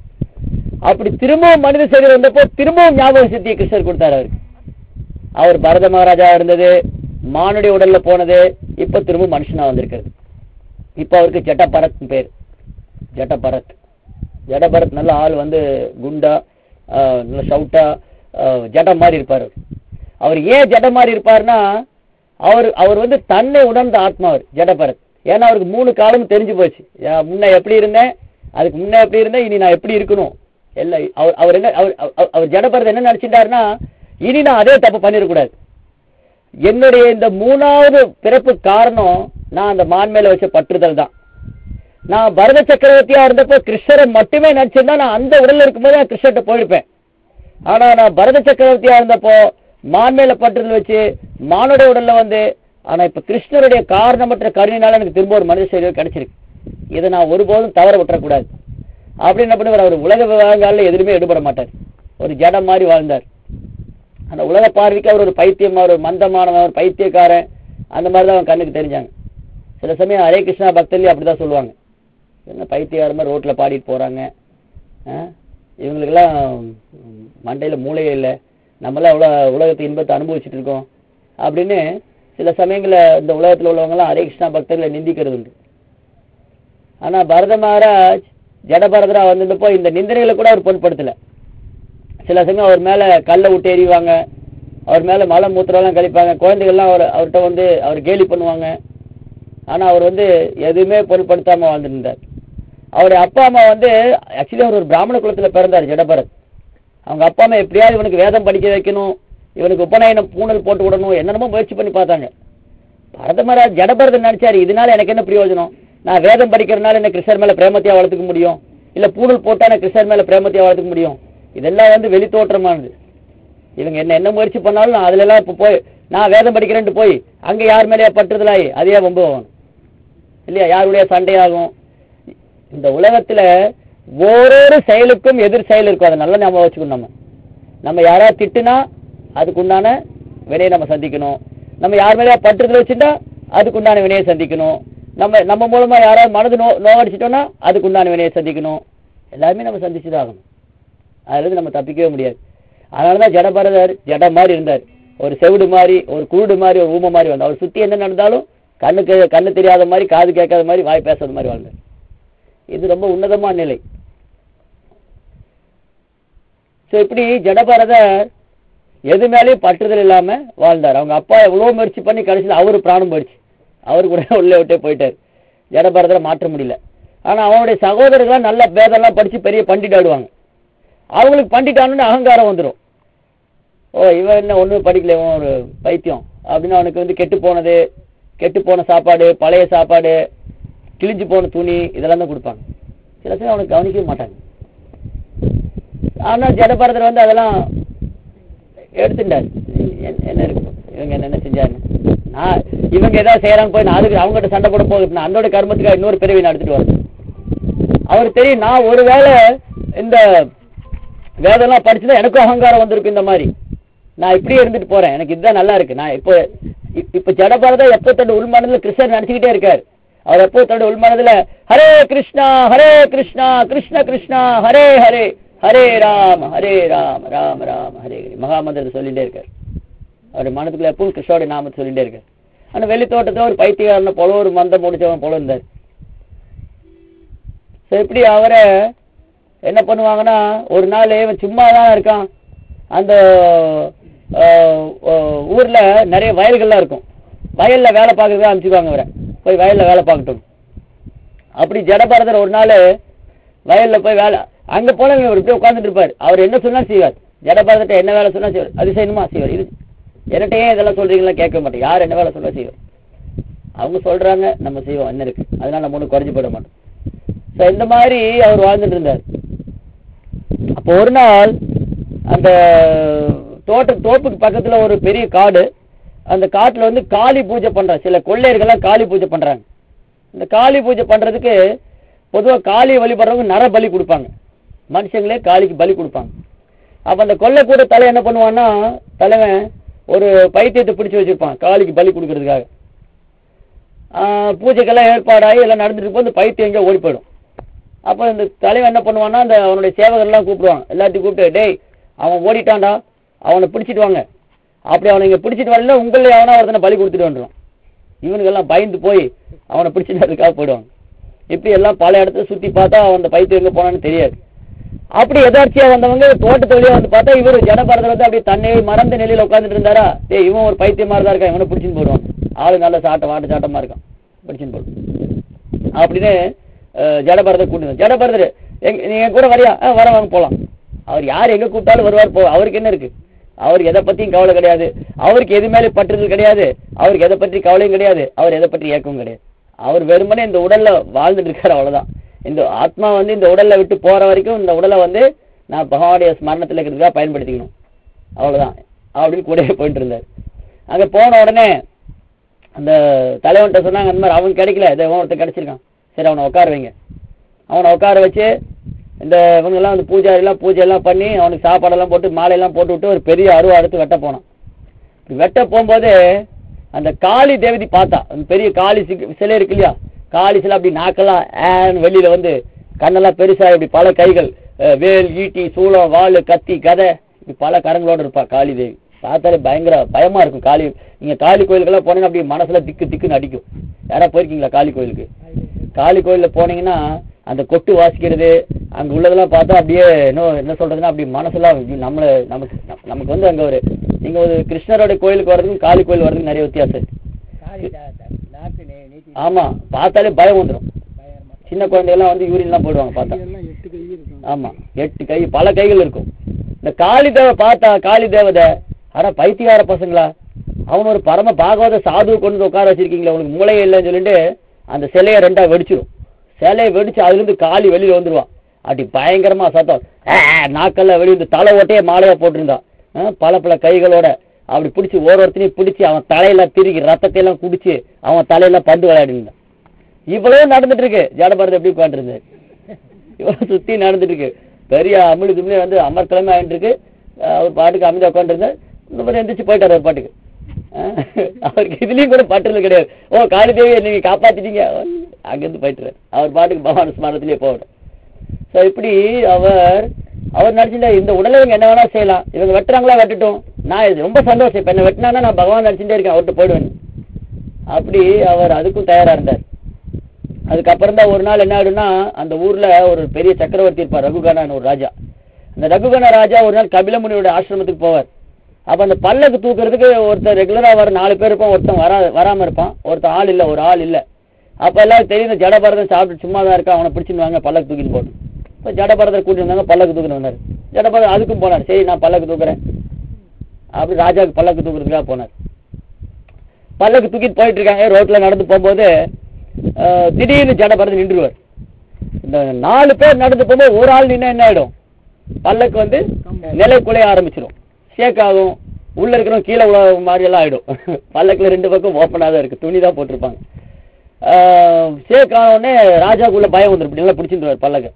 அப்படி திரும்பவும் மனித சரீரம் வந்தப்போ திரும்பவும் ஞாபக சக்தியை கிருஷ்ணர் கொடுத்தார் அவருக்கு அவர் பரத மகாராஜா இருந்தது மானுடைய உடல்ல போனது இப்ப திரும்ப மனுஷனா வந்திருக்கிறது இப்ப அவருக்கு ஜட்டபரத் பேர் ஜட்டபரத் ஜடபரத் நல்ல ஆள் வந்து குண்டா ஆஹ், நல்ல ஷவுட்டா ஜடம் மாதிரி இருப்பார் அவர். அவர் ஏன் ஜடம் மாதிரி இருப்பார்னா அவர் அவர் வந்து தன்னை உணர்ந்த ஆத்மா அவர் ஜடபரத் ஏன்னா அவருக்கு மூணு காலமும் தெரிஞ்சு போச்சு ஏன் முன்ன எப்படி இருந்தேன் அதுக்கு முன்ன எப்படி இருந்தேன் இனி நான் எப்படி இருக்கணும் எல்லாம் அவர் அவர் என்ன அவர் அவர்- அவர் ஜடபரத் என்ன நினைச்சிட்டாருன்னா இனி நான் அதே தப்பு பண்ணிடக்கூடாது என்னுடைய இந்த மூணாவது பிறப்பு காரணம் நான் அந்த மான் மேல வச்ச பற்றுதல் தான் நான் பரத சக்கரவர்த்தியா இருந்தப்போ கிருஷ்ணரை மட்டுமே நினைச்சிருந்தா நான் அந்த உடல்ல இருக்கும்போது நான் கிருஷ்ணர்கிட்ட போயிருப்பேன் ஆனா நான் பரத சக்கரவர்த்தியா இருந்தப்போ மான் மேல பற்றுதல் வச்சு மானோட உடல்ல வந்து ஆனா இப்ப கிருஷ்ணருடைய காரணமற்ற கருணையினால எனக்கு திரும்ப ஒரு மனித சரீரம் கிடைச்சிருக்கு இதை நான் ஒருபோதும் தவற விட்டுறக்கூடாது அப்படின்னு என்ன பண்ணுவார் அவர் உலக விவகாரங்கள்ல எதுவுமே ஈடுபட மாட்டார் ஒரு ஜடம் மாதிரி வாழ்ந்தார் அந்த உலக பார்வைக்கு அவர் ஒரு பைத்தியம் ஒரு மந்தமானவன் ஒரு பைத்தியக்காரன் அந்த மாதிரி தான் அவன் கண்ணுக்கு தெரிஞ்சாங்க சில சமயம் ஹரே கிருஷ்ணா பக்தர்லயும் அப்படிதான் சொல்லுவாங்க என்ன பைத்தியக்கார மாதிரி ரோட்ல பாடிட்டு போறாங்க ஆ? இவங்களுக்கெல்லாம் ம், மண்டையில மூளையே இல்லை நம்மளாம் உல உலகத்து இன்பத்தை அனுபவிச்சுட்டு இருக்கோம் அப்படின்னு சில சமயங்கள்ல இந்த உலகத்துல உள்ளவங்கலாம் ஹரே கிருஷ்ணா பக்தர்களை நிந்திக்கிறது உண்டு ஆனா பரத மகாராஜ் ஜடபரதரா வந்திருந்தப்போ இந்த நிந்தனைகளை கூட அவர் பொருட்படுத்தல சில சமயம் அவர் மேல கல்லை விட்டு எறிவாங்க அவர் மேல மலை மூத்திரம்லாம் கழிப்பாங்க குழந்தைகள்லாம் அவர் அவர்கிட்ட வந்து அவர் கேலி பண்ணுவாங்க ஆனா அவர் வந்து எதுவுமே பொருட்படுத்தாம வாழ்ந்துருந்தார் அவருடைய அப்பா அம்மா வந்து ஆக்சுவலி அவர் ஒரு பிராமண குலத்துல பிறந்தார் ஜடபரத் அவங்க அப்பா அம்மா எப்படியாவது இவனுக்கு வேதம் படிக்க வைக்கணும் இவனுக்கு உபநயனம் பூணல் போட்டு விடணும் என்னென்னமோ முயற்சி பண்ணி பார்த்தாங்க பரதமராஜ் ஜடபரதன் நினைச்சாரு இதனால எனக்கு என்ன பிரயோஜனம் நான் வேதம் படிக்கிறதுனால என்ன கிருஷ்ணர் மேல பிரேமத்தையா வளர்த்துக்க முடியும் இல்ல பூணல் போட்டா எனக்கு கிருஷ்ணர் மேல பிரேமத்தையா வளர்த்துக்க முடியும் இதெல்லாம் வந்து வெளி தோற்றமானது இவங்க என்ன என்ன முயற்சி பண்ணாலும் நான் அதுல எல்லாம் இப்ப போய் நான் வேதம் படிக்கிறேன்ட்டு போய் அங்க யார் மேலேயா பட்டுறதுலாயி அதே வம்பு ஆகும் இல்லையா யாருடைய சண்டையாகும் இந்த உலகத்துல ஓரொரு செயலுக்கும் எதிர் செயல் இருக்கும் அதை நல்லா ஞாபகம் வச்சுக்கணும் நம்ம நம்ம யாராவது திட்டுனா அதுக்கு உண்டான வினையை நம்ம சந்திக்கணும் நம்ம யார் மேலேயா பற்றுதல் வச்சுட்டா அதுக்கு உண்டான வினையை சந்திக்கணும் நம்ம நம்ம மூலமா யாராவது மனது நோ நோவடிச்சிட்டோம்னா அதுக்கு உண்டான வினையை சந்திக்கணும் எல்லாருமே நம்ம சந்திச்சுதான் ஆகணும் அதுல இருந்து நம்ம தப்பிக்கவே முடியாது அதனாலதான் ஜடபரதர் ஜடம் மாதிரி இருந்தார் ஒரு செவிடு மாதிரி ஒரு குருடு மாதிரி ஒரு ஊமை மாதிரி வந்தார் அவர் சுத்தி என்ன நடந்தாலும் கண்ணுக்கு கண்ணு தெரியாத மாதிரி காது கேட்காத மாதிரி வாய் பேசாத மாதிரி வாழ்ந்தார் இது ரொம்ப உன்னதமான நிலை சோ இப்படி ஜடபரதர் எது மேலேயும் பற்றுதல் இல்லாம வாழ்ந்தார் அவங்க அப்பா எவ்வளவு முயற்சி பண்ணி கடைசியில் அவரு பிராணம் போயிடுச்சு அவரு கூட உள்ளே விட்டே போயிட்டார் ஜடபரதரை மாற்ற முடியல ஆனா அவனுடைய சகோதரர்கள் நல்ல வேதம்லாம் படிச்சு பெரிய பண்டிட் ஆடுவாங்க அவங்களுக்கு பண்டிட்டானு அகங்காரம் வந்துடும் ஓ இவன் என்ன ஒண்ணும் படிக்கல இவன் ஒரு பைத்தியம் அப்படின்னு அவனுக்கு வந்து கெட்டு போனது கெட்டு போன சாப்பாடு பழைய சாப்பாடு கிழிஞ்சு போன துணி இதெல்லாம் தான் கொடுப்பாங்க சில சமயம் அவனுக்கு கவனிக்கவே மாட்டாங்க ஆனா ஜடபரதர் வந்து அதெல்லாம் எடுத்துட்டாரு என்ன- என்ன இருக்கு இவங்க என்ன செஞ்சாரு நான் இவங்க ஏதாவது செய்யறாங்க போய் நான் அதுக்கு அவங்ககிட்ட சண்டை போட போகுது நான் அதோட கர்மத்துக்காக இன்னொரு பிறவி நான் எடுத்துட்டு வரேன் அவர் தெரியும் நான் ஒருவேளை இந்த வேதம்லாம் படிச்சுதான் எனக்கும் அகங்காரம் வந்திருக்கு இந்த மாதிரி நான் இப்படியே இருந்துட்டு போறேன் எனக்கு இதுதான் நல்லா இருக்கு நான் இப்போ இப்- இப்ப ஜடபாரதா எப்போ தன்னோட உள்மனதுல கிருஷ்ணர் நினைச்சுக்கிட்டே இருக்காரு அவர் எப்போ தன்னோட உள்மனதுல ஹரே கிருஷ்ணா ஹரே கிருஷ்ணா கிருஷ்ண கிருஷ்ணா ஹரே ஹரே ஹரே ராம் ஹரே ராம் ராம் ராம் ஹரே ஹரே மகாமந்திரத்தை சொல்லிட்டே இருக்காரு அவர் மனதுக்குள்ள எப்பவும் கிருஷ்ணோட நாமத்தை சொல்லிட்டே இருக்காரு ஆனா வெளி தோட்டத்துல ஒரு பைத்தியக்காரன போல ஒரு மந்தம் முடிச்சவன் போல இருந்தார் சோ இப்படி அவரை என்ன பண்ணுவாங்கன்னா ஒரு நாள் இவன் சும்மா தான் இருக்கான் அந்த அஹ், அஹ், ஊர்ல நிறைய வயல்கள்லாம் இருக்கும் வயல்ல வேலை பார்க்கறதுக்கு அனுப்பிச்சுக்குவாங்க அவரை போய் வயல்ல வேலை பார்க்கட்டும் அப்படி ஜடபரதர் ஒரு நாள் வயல்ல போய் வேலை அங்க போன இவர் இப்படியே உட்கார்ந்துட்டு இருப்பார் அவர் என்ன சொன்னா செய்வார் ஜடபரதர்ட்ட என்ன வேலை சொன்னா செய்வார் அது செய்யணுமா செய்வார் இது என்கிட்ட ஏன் இதெல்லாம் சொல்றீங்களா கேட்க மாட்டேன் யார் என்ன வேலை சொல்ல செய்வார் அவங்க சொல்றாங்க நம்ம செய்வோம் என்ன இருக்கு அதனால நம்ம ஒன்றும் குறைஞ்சு போட மாட்டோம் ஸோ இந்த மாதிரி அவர் வாழ்ந்துட்டு இருந்தார் அப்போ ஒரு நாள் அந்த தோட்ட தோப்புக்கு பக்கத்துல ஒரு பெரிய காடு அந்த காட்டுல வந்து காளி பூஜை பண்றாங்க சில கொள்ளையர்கள்லாம் காளி பூஜை பண்றாங்க இந்த காளி பூஜை பண்றதுக்கு பொதுவா காளியை வழிபடுறவங்க நர பலி கொடுப்பாங்க மனுஷங்களே காளிக்கு பலி கொடுப்பாங்க அப்ப அந்த கொள்ளை கூட தலை என்ன பண்ணுவான்னா தலைவன் ஒரு பைத்தியத்தை பிடிச்சு வச்சிருப்பான் காளிக்கு பலி கொடுக்கறதுக்காக ஆஹ் பூஜைக்கெல்லாம் ஏற்பாடாகி எல்லாம் நடந்துட்டு இருக்கும்போது இந்த பைத்தியம் எங்கேயோ ஓடி போயிடும் அப்போ இந்த தலைவன் என்ன பண்ணுவான்னா அந்த அவனுடைய சேவகர்லாம் கூப்பிடுவான் எல்லாத்தையும் கூப்பிட்டு டேய் அவன் ஓடிட்டான்டா அவனை பிடிச்சிட்டு வாங்க அப்படி அவனை இங்கே பிடிச்சிட்டு வரல உங்கள எவனா ஒருத்தனை பலி கொடுத்துட்டு வந்துடும் இவனுக்கெல்லாம் பயந்து போய் அவனை பிடிச்சிட்டு அதுக்காக போயிடுவாங்க இப்படி எல்லாம் பல இடத்துல சுத்தி பார்த்தா அவன் அந்த பைத்தியம் எங்க போனான்னு தெரியாது அப்படி எதார்ச்சியா வந்தவங்க தோட்டத்து வழியா வந்து பார்த்தா இவர் ஜடபரதர் வந்து அப்படியே தன்னை மறந்த நிலையில உட்கார்ந்துட்டு இருந்தாரா டேய் இவன் ஒரு பைத்தியம் மாதிரி தான் இருக்கான் இவனை பிடிச்சின்னு போடுவான் ஆளு நல்ல சாட்ட வாட்ட சாட்டமா இருக்கான் பிடிச்சின்னு போடுவான் அப்படின்னு அஹ், ஜடபரதர் கூட்டு ஜடபரதர் எங்க நீ என் கூட வரியா ஆ, வர வாங்க போலாம் அவர் யார் எங்க கூப்பிட்டாலும் வருவார் போ அவருக்கு என்ன இருக்கு அவருக்கு எதை பத்தியும் கவலை கிடையாது அவருக்கு எது மேலே பற்றுதல் கிடையாது அவருக்கு எதை பற்றி கவலையும் கிடையாது அவர் எதை பற்றி ஏக்கமும் கிடையாது அவர் வெறுமனே இந்த உடல்ல வாழ்ந்துட்டு இருக்காரு அவ்வளவுதான் இந்த ஆத்மா வந்து இந்த உடல்ல விட்டு போற வரைக்கும் இந்த உடலை வந்து நான் பகவானுடைய ஸ்மரணத்துல இருக்கிறதுக்காக பயன்படுத்திக்கணும் அவ்வளவுதான் அப்படின்னு கூடவே போயிட்டு இருந்தார் அங்க போன உடனே அந்த தலைவன்கிட்ட சொன்னாங்க அந்த மாதிரி அவன் கிடைக்கல இதை இவன் ஒருத்தன் கிடைச்சிருக்கான் சரி அவனை உட்கார வைங்க அவனை உட்கார வச்சு இந்த இவங்கெல்லாம் வந்து பூஜை எல்லாம் பூஜை எல்லாம் பண்ணி அவனுக்கு சாப்பாடெல்லாம் போட்டு மாலையெல்லாம் போட்டு விட்டு ஒரு பெரிய அருவா எடுத்து வெட்ட போனான் இப்படி வெட்ட போகும்போது அந்த காளி தேவதி பார்த்தா அந்த பெரிய காளி சி- சிலை இருக்கு இல்லையா காளி சிலை அப்படி நாக்கெல்லாம் ஏன்னு வெளியில வந்து கண்ணெல்லாம் பெருசா இப்படி பல கைகள் அஹ், வேல் ஈட்டி சூளம் வாள் கத்தி கதை இப்படி பல கரங்களோட இருப்பா காளி தேவி பார்த்தாலே பயங்கர பயமா இருக்கும் காளி நீங்க காளி கோயிலுக்கெல்லாம் போனீங்கன்னா அப்படியே மனசுல திக்கு திக்குன்னு அடிக்கும் யாரா போயிருக்கீங்களா காளி கோயிலுக்கு காளி கோயில்ல போனீங்கன்னா அந்த கொட்டு வாசிக்கிறது அங்க உள்ளதெல்லாம் பார்த்தா அப்படியே இன்னும் என்ன சொல்றதுன்னா அப்படி மனசெல்லாம் ஐயோ, நம்மள நமக்கு நம- நமக்கு வந்து அங்க ஒரு நீங்க ஒரு கிருஷ்ணரோட கோயிலுக்கு வர்றதுக்கும் காளி கோயில் வர்றதுக்கும் நிறைய வித்தியாசம் இருக்கு நாட்டு நே- நீட்டி ஆமா பார்த்தாலே பயம் வந்துடும் பயங்கரமா சின்ன குழந்தையெல்லாம் வந்து யூரின்லாம் போயிடுவாங்க பார்த்தா இதெல்லாம் எட்டு கை இருக்கும் ஆமா எட்டு கை பல கைகள் இருக்கும் இந்த காளி தேவை பார்த்தா காளி தேவதை ஆனா பைத்தியக்கார பசங்களா அவன் ஒரு பரம பாகவத சாது கொண்டு வந்து உட்கார வச்சிருக்கீங்களா உனக்கு மூளையே இல்லைன்னு சொல்லிட்டு அந்த சிலையை ரெண்டா வெடிச்சிரும் சிலையை வெடிச்சு அதுல இருந்து காளி வெளியில வந்துருவான் அப்படி பயங்கரமா சத்தம் ஆ, ஆ, நாக்கெல்லாம் வெளிய வந்து தலை ஓட்டையே மாலையா போட்டிருந்தான் ஆ, பல பல கைகளோட அப்படி பிடிச்சி ஒரு ஒருத்தனையும் பிடிச்சி அவன் தலையில திருகி ரத்தத்தை எல்லாம் குடிச்சு அவன் தலையில பந்து விளையாடி இருந்தான் இவ்வளவு நடந்துட்டு இருக்கு ஜடபாரதி எப்படி உட்காந்துருந்தாரு இவ்வளவு சுத்தி நடந்துட்டு இருக்கு பெரிய அமிழ் துமிழ் வந்து அமர்க்கிழமை ஆயிட்டு இருக்கு அஹ் அவர் பாட்டுக்கு அமைதியா உட்காந்துருந்தார் இந்த மாதிரி எந்திரிச்சு போயிட்டாரு அவர் பாட்டுக்கு அஹ் அவருக்கு இதுலயும் கூட பற்றுதல் கிடையாது ஓ காளி தேவியை நீங்க காப்பாத்திட்டீங்க அங்கிருந்து போயிட்டுறாரு அவர் பாட்டுக்கு பகவான் ஸ்மரணத்திலேயே போகட்டும் ஸோ இப்படி அவர் அவர் நினைச்சுட்டா இந்த உடலை இவங்க என்ன வேணா செய்யலாம் இவங்க வெட்டுறாங்களா வெட்டட்டும் நான் இது ரொம்ப சந்தோஷம் இப்ப என்ன வெட்டினானா நான் பகவான் நினைச்சுட்டே இருக்கேன் அவர்கிட்ட போயிடுவேன் அப்படி அவர் அதுக்கும் தயாரா இருந்தார் அதுக்கப்புறம் தான் ஒரு நாள் என்ன ஆயிடும்னா அந்த ஊர்ல ஒரு பெரிய சக்கரவர்த்தி இருப்பார் ரகுகணன் ஒரு ராஜா அந்த ரகுகண ராஜா ஒரு நாள் கபிலமுனியோட ஆசிரமத்துக்கு போவார் அப்ப அந்த பல்லக்கு தூக்குறதுக்கு ஒருத்தர் ரெகுலரா வர நாலு பேர் இருப்பான் ஒருத்தன் வரா வராம இருப்பான் ஒருத்தன் ஆள் இல்ல ஒரு ஆள் இல்ல அப்ப எல்லாரும் தெரியும் இந்த ஜடபரதன் சாப்பிட்டு சும்மா தான் இருக்கா அவனை பிடிச்சின்னு வாங்க பல்லக்கு தூக்கின்னு போகணும் இப்ப ஜடபரதர் கூட்டிட்டு வந்தாங்க பல்லக்கு தூக்கின்னு வந்தார் ஜடபரதர் அதுக்கும் போனார் சரி நான் பல்லக்கு தூக்குறேன் அப்படி ராஜாவுக்கு பல்லக்கு தூக்குறதுக்காக போனார் பல்லக்கு தூக்கிட்டு போயிட்டு இருக்காங்க ரோட்ல நடந்து போகும்போது அஹ், திடீர்னு ஜடபரதன் நின்றுவார் இந்த நாலு பேர் நடந்து போகும்போது ஒரு ஆள் நின்னா என்ன ஆயிடும் பல்லக்கு வந்து நிலை குலைய ஆரம்பிச்சிடும் ஷேக் ஆகும் உள்ள இருக்கிறவங்க கீழே உள்ள மாதிரி எல்லாம் ஆயிடும் பல்லக்குல ரெண்டு பக்கம் ஓப்பனா தான் இருக்கு துணி தான் போட்டிருப்பாங்க சேக் ஆன உடனே ராஜாக்குள்ள பயம் வந்துடும் நல்லா பிடிச்சிருவார் பல்லக்கு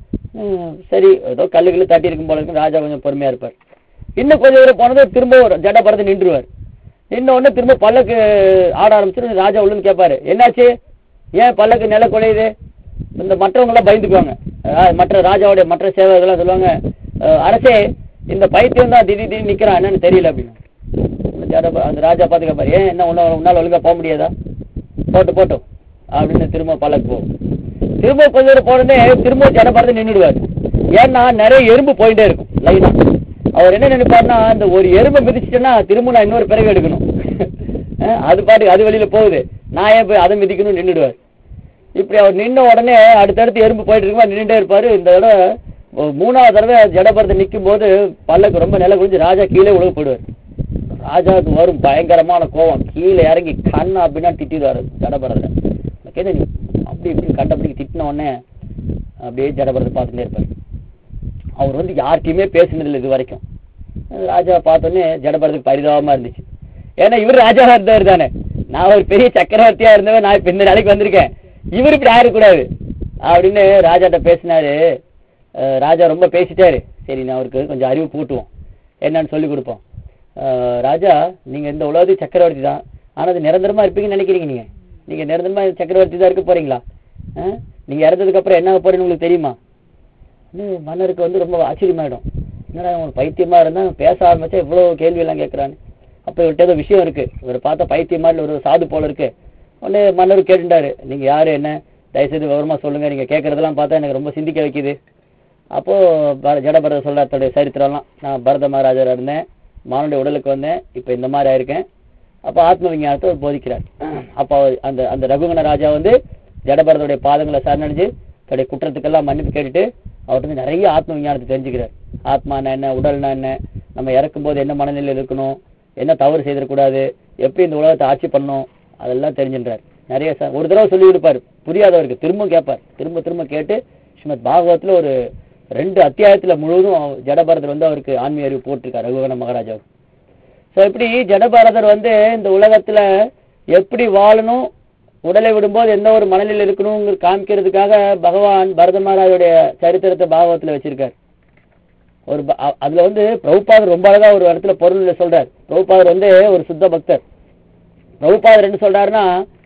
ம், சரி ஏதோ கல்லு கல்லு தட்டி இருக்கும் போல இருக்கும் ராஜா கொஞ்சம் பொறுமையா இருப்பார் இன்னும் கொஞ்சம் தூரம் போனது திரும்ப ஒரு ஜட பறந்து நின்றுவார் நின்ன உடனே திரும்ப பல்லக்கு ஆட ஆரம்பிச்சிட்டு ராஜா உள்ளன்னு கேட்பாரு என்னாச்சு ஏன் பல்லக்கு நில குலையுது இந்த மற்றவங்க எல்லாம் பயந்துக்குவாங்க அஹ் மற்ற ராஜாவுடைய மற்ற சேவகர்கள்லாம் சொல்லுவாங்க அஹ் அரசே இந்த பைத்தியம் தான் திடீர் திடீர்னு நிக்கிறான் என்னன்னு தெரியல அப்படின்னு அந்த ஜட- அந்த ராஜா பார்த்து கேட்பாரு ஏன் என்ன உன்ன உன்னால ஒழுங்கா போக முடியாதா போட்டு போட்டும் அப்படின்னு திரும்ப பல்லக்கு போகும் திரும்ப கொஞ்ச தூரம் போனே திரும்ப ஜட பறந்து நின்றுடுவார் ஏன்னா நிறைய எறும்பு போயிட்டே இருக்கும் லைனா அவர் என்ன நினைப்பாருன்னா இந்த ஒரு எறும்பை மிதிச்சிட்டேன்னா திரும்ப நான் இன்னொரு பிறகு எடுக்கணும் அஹ் அது பாட்டுக்கு அது வெளியில போகுது நான் ஏன் போய் அதை மிதிக்கணும்னு நின்றுடுவார் இப்படி அவர் நின்ன உடனே அடுத்தடுத்து எறும்பு போயிட்டு இருக்கும்போது நின்றுட்டே இருப்பாரு இந்த தடவை ஒரு மூணாவது தடவை ஜடபரத்தை நிற்கும் போது பல்லக்கு ரொம்ப நில குடிஞ்சு ராஜா கீழே உழவு போடுவார் ராஜாவுக்கு வரும் பயங்கரமான கோவம் கீழே இறங்கி கண்ணு அப்படின்னா திட்டிடுவாரு ஜடபரத்தை கேட்டு நீ அப்படி இப்படி கண்டபடி திட்டின உடனே அப்படியே ஜடபரத்தை பார்த்துட்டே இருப்பார் அவர் வந்து யார்கிட்டயுமே பேசினதில்லை இது வரைக்கும் ராஜாவை பார்த்தோன்னே ஜடபரத்துக்கு பரிதாபமா இருந்துச்சு ஏன்னா இவர் ராஜாவா இருந்தவர் தானே நான் ஒரு பெரிய சக்கரவர்த்தியா இருந்தவன் நான் இப்ப இந்த நிலைக்கு வந்திருக்கேன் இவர் இப்படி ஆயிடக்கூடாது அப்படின்னு ராஜாட்ட பேசினாரு அஹ் ராஜா ரொம்ப பேசிட்டாரு சரி நான் அவருக்கு கொஞ்சம் அறிவு பூட்டுவோம் என்னன்னு சொல்லி கொடுப்போம் அஹ் ராஜா நீங்க இந்த உலகத்து சக்கரவர்த்தி தான் ஆனா அது நிரந்தரமா இருப்பீங்கன்னு நினைக்கிறீங்க நீங்க நீங்க நிரந்தரமா சக்கரவர்த்தி தான் இருக்க போறீங்களா அஹ் நீங்க இறந்ததுக்கு அப்புறம் என்ன ஆக போறீங்கன்னு உங்களுக்கு தெரியுமா இன்னும் மன்னருக்கு வந்து ரொம்ப ஆச்சரியமாயிடும் என்னடா அவன் பைத்தியமா இருந்தா பேச ஆரம்பிச்சா இவ்வளவு கேள்வி எல்லாம் கேட்கறான்னு அப்ப இவர்கிட்ட ஏதோ விஷயம் இருக்கு இவர் பார்த்தா பைத்தியமா இல்ல ஒரு சாது போல இருக்கு உடனே மன்னர் கேட்டுட்டாரு நீங்க யாரு என்ன தயவுசெய்து விவரமா சொல்லுங்க நீங்க கேட்கறதெல்லாம் பார்த்தா எனக்கு ரொம்ப சிந்திக்க வைக்குது அப்போ பர- ஜடபரத சொல்றார் தன்னுடைய சரித்திரம்லாம் நான் பரத மகாராஜரா இருந்தேன் மானுடைய உடலுக்கு வந்தேன் இப்ப இந்த மாதிரி ஆயிருக்கேன் அப்ப ஆத்ம விஞ்ஞானத்தை அவர் போதிக்கிறார் அப்ப அவர் அந்த அந்த ரகுகண ராஜா வந்து ஜடபரதுடைய பாதங்களை சரணடைஞ்சு தன்னுடைய குற்றத்துக்கெல்லாம் மன்னிப்பு கேட்டுட்டு அவர்கிட்ட இருந்து நிறைய ஆத்ம விஞ்ஞானத்தை தெரிஞ்சுக்கிறார் ஆத்மானா என்ன உடல்னா என்ன நம்ம இறக்கும் போது என்ன மனநிலையில் இருக்கணும் என்ன தவறு செய்திடக்கூடாது எப்படி இந்த உலகத்தை ஆட்சி பண்ணணும் அதெல்லாம் தெரிஞ்சுன்றார் நிறைய ச- ஒரு தடவை சொல்லி கொடுப்பார் புரியாதவருக்கு திரும்ப கேட்பார் திரும்ப திரும்ப கேட்டு ஸ்ரீமத் பாகவத்துல ஒரு ரெண்டு அத்தியாயத்துல முழுவதும் அவர் ஜடபரதர் வந்து அவருக்கு ஆன்மீக அறிவு போட்டிருக்கார் ரகுவன மகாராஜாவுக்கு ஸோ இப்படி ஜடபாரதர் வந்து இந்த உலகத்துல எப்படி வாழணும் உடலை விடும்போது எந்த ஒரு மனநிலையில் இருக்கணுங்கிற காமிக்கிறதுக்காக பகவான் பரத மகாராஜுடைய சரித்திரத்தை பாகவத்துல வச்சிருக்கார் ஒரு ப- அ- அதுல வந்து பிரபுபாதர் ரொம்ப அழகா ஒரு இடத்துல பொருள் சொல்றார் பிரபுபாதர் வந்து ஒரு சுத்த பக்தர் பிரபுபாதர் என்ன சொல்றாருன்னா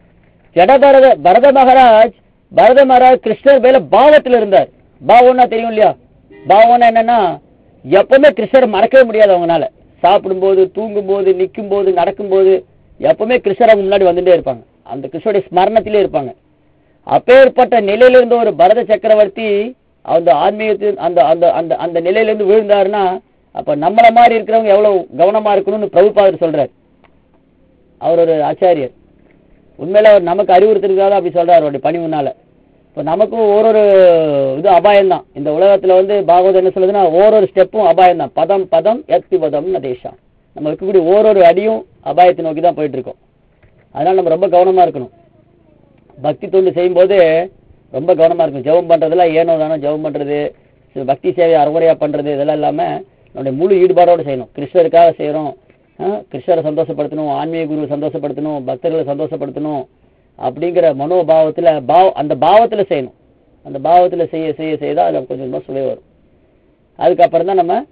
ஜடபரத பரத மகாராஜ் பரத மகாராஜ் கிருஷ்ணர் மேல பாவத்துல இருந்தார் பாவம்னா தெரியும் இல்லையா பாவம்னா என்னன்னா எப்பவுமே கிருஷ்ணரை மறக்கவே முடியாது அவங்கனால சாப்பிடும்போது தூங்கும்போது நிக்கும்போது நடக்கும்போது எப்பவுமே கிருஷ்ணர் அவங்க முன்னாடி வந்துட்டே இருப்பாங்க அந்த கிருஷ்ணருடைய ஸ்மரணத்திலே இருப்பாங்க அப்பேற்பட்ட நிலையில இருந்த ஒரு பரத சக்கரவர்த்தி அந்த ஆன்மீகத்தில் அந்த அந்த அந்த அந்த நிலையில இருந்து விழுந்தாருன்னா அப்ப நம்மள மாதிரி இருக்கிறவங்க எவ்வளவு கவனமா இருக்கணும்னு பிரபுபாதர் சொல்றார் அவர் ஒரு ஆச்சாரியர் உண்மையில அவர் நமக்கு அறிவுறுத்துறதுக்காக தான் அப்படி சொல்றாரு அவருடைய பணிவுனால இப்போ நமக்கும் ஒரு ஒரு இது அபாயம் தான் இந்த உலகத்துல வந்து பாகவதம் என்ன சொல்லுதுன்னா ஓரொரு ஸ்டெப்பும் அபாயம் தான் பதம் பதம் எத்தி பதம் தேசம் நம்ம இருக்கக்கூடிய ஓரொரு அடியும் அபாயத்தை நோக்கி தான் போயிட்டு இருக்கோம் அதனால நம்ம ரொம்ப கவனமா இருக்கணும் பக்தி தொண்டு செய்யும்போது ரொம்ப கவனமா இருக்கணும் ஜெபம் பண்றதெல்லாம் ஏனோ தானோ ஜெபம் பண்றது சில பக்தி சேவை அறகுறையா பண்றது இதெல்லாம் இல்லாம நம்முடைய முழு ஈடுபாடோட செய்யணும் கிருஷ்ணருக்காக செய்யறோம் ஆஹ் கிருஷ்ணரை சந்தோஷப்படுத்தணும் ஆன்மீக குருவை சந்தோஷப்படுத்தணும் பக்தர்களை சந்தோஷப்படுத்தணும் அப்படிங்கிற மனோபாவத்துல பாவ அந்த பாவத்துல செய்யணும் அந்த பாவத்துல செய்ய செய்ய செய்ய தான் அதுல கொஞ்சம் கொஞ்சமா சுவை வரும் அதுக்கப்புறம் தான் நம்ம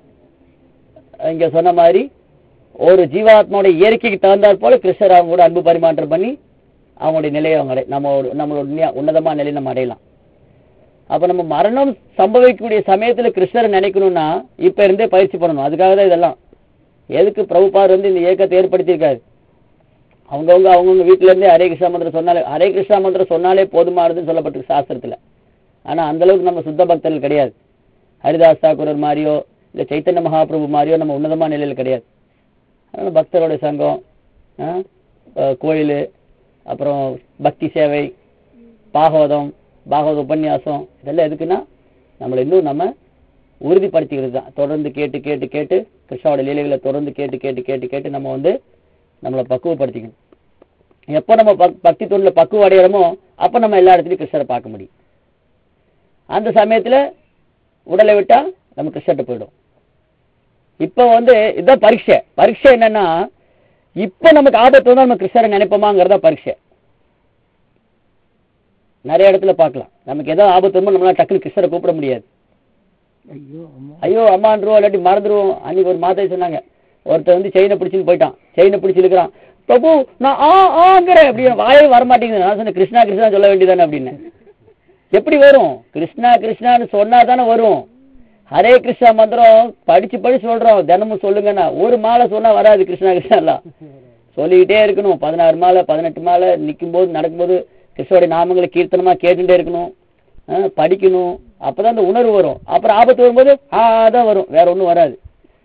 இங்க சொன்ன மாதிரி ஒரு ஜீவாத்மாவோட இயற்கைக்கு தகுந்தாற் போல கிருஷ்ணர் அவங்க கூட அன்பு பரிமாற்றம் பண்ணி அவங்களுடைய நிலையை அவங்க அடை நம்ம ஒரு- நம்மளோட உண்மையா- உன்னதமான நிலையை நம்ம அடையலாம் அப்ப நம்ம மரணம் சம்பவிக்கக்கூடிய சமயத்துல கிருஷ்ணரை நினைக்கணும்னா இப்ப இருந்தே பயிற்சி பண்ணணும் அதுக்காக தான் இதெல்லாம் எதுக்கு பிரபுபார் வந்து இந்த இயக்கத்தை ஏற்படுத்தியிருக்காரு அவங்கவுங்க அவங்கவுங்க வீட்டுல இருந்தே ஹரே கிருஷ்ணா மந்திரம் சொன்னாலே ஹரே கிருஷ்ணா மந்திரம் சொன்னாலே போதுமானதுன்னு சொல்லப்பட்டிருக்கு சாஸ்திரத்துல ஆனா அந்த அளவுக்கு நம்ம சுத்த பக்தர்கள் கிடையாது ஹரிதாஸ் தாக்கூரர் மாதிரியோ இல்ல சைத்தன்ய மகாபிரபு மாதிரியோ நம்ம உன்னதமான நிலையில் கிடையாது அதனால பக்தரோட சங்கம் ஆ, அஹ், கோயில் அப்புறம் பக்தி சேவை பாகவதம் பாகவத உபன்யாசம் இதெல்லாம் எதுக்குன்னா நம்மளை இன்னும் நம்ம உறுதிப்படுத்திக்கிறது தான் தொடர்ந்து கேட்டு கேட்டு கேட்டு கிருஷ்ணாவோட லீலைகளை தொடர்ந்து கேட்டு கேட்டு கேட்டு கேட்டு நம்ம வந்து நம்மளை பக்குவப்படுத்திக்கணும் எப்போ நம்ம பக்- பக்தி தொழில பக்குவம் அடையிறோமோ அப்போ நம்ம எல்லா இடத்துலையும் கிருஷ்ணரை பார்க்க முடியும் அந்த சமயத்துல உடலை விட்டா நம்ம கிருஷ்ணர்கிட்ட போயிடும் இப்போ வந்து இதுதான் பரீட்சை பரீட்சை என்னன்னா இப்போ நமக்கு ஆபத்து வந்து நம்ம கிருஷ்ணரை நினைப்போமாங்கிறதா பரீட்சை நிறைய இடத்துல பார்க்கலாம் நமக்கு ஏதோ ஆபத்து வரும்போது நம்மளால டக்குனு கிருஷ்ணரை கூப்பிட முடியாது ஐயோ அம்மா ஐயோ அம்மான்றோம் இல்லாட்டி மறந்துடுவோம் அன்னைக்கு ஒரு மாதாய் சொன்னாங்க ஒருத்தன் வந்து செயினை பிடிச்சின்னு போயிட்டான் செயினை பிடிச்சி இழுக்கிறான் பிரபு நான் ஆ ஆங்கிறேன் அப்படி வாயே வரமாட்டேங்குது நான் சொன்னேன் கிருஷ்ணா கிருஷ்ணா சொல்ல வேண்டியதானே அப்படின்னு எப்படி வரும் கிருஷ்ணா கிருஷ்ணான்னு சொன்னா தானே வரும் ஹரே கிருஷ்ணா மந்திரம் படிச்சு படிச்சு சொல்றோம் தினமும் சொல்லுங்கன்னா ஒரு மாலை சொன்னா வராது கிருஷ்ணா கிருஷ்ணா சொல்லிக்கிட்டே இருக்கணும் பதினாறு மாலை பதினெட்டு மாலை நிக்கும்போது நடக்கும்போது கிருஷ்ணோடைய நாமங்களை கீர்த்தனமா கேட்டுட்டே இருக்கணும் ஆ, படிக்கணும் அப்பதான் அந்த உணர்வு வரும் அப்புறம் ஆபத்து வரும்போது ஆ தான் வரும் வேற ஒண்ணும் வராது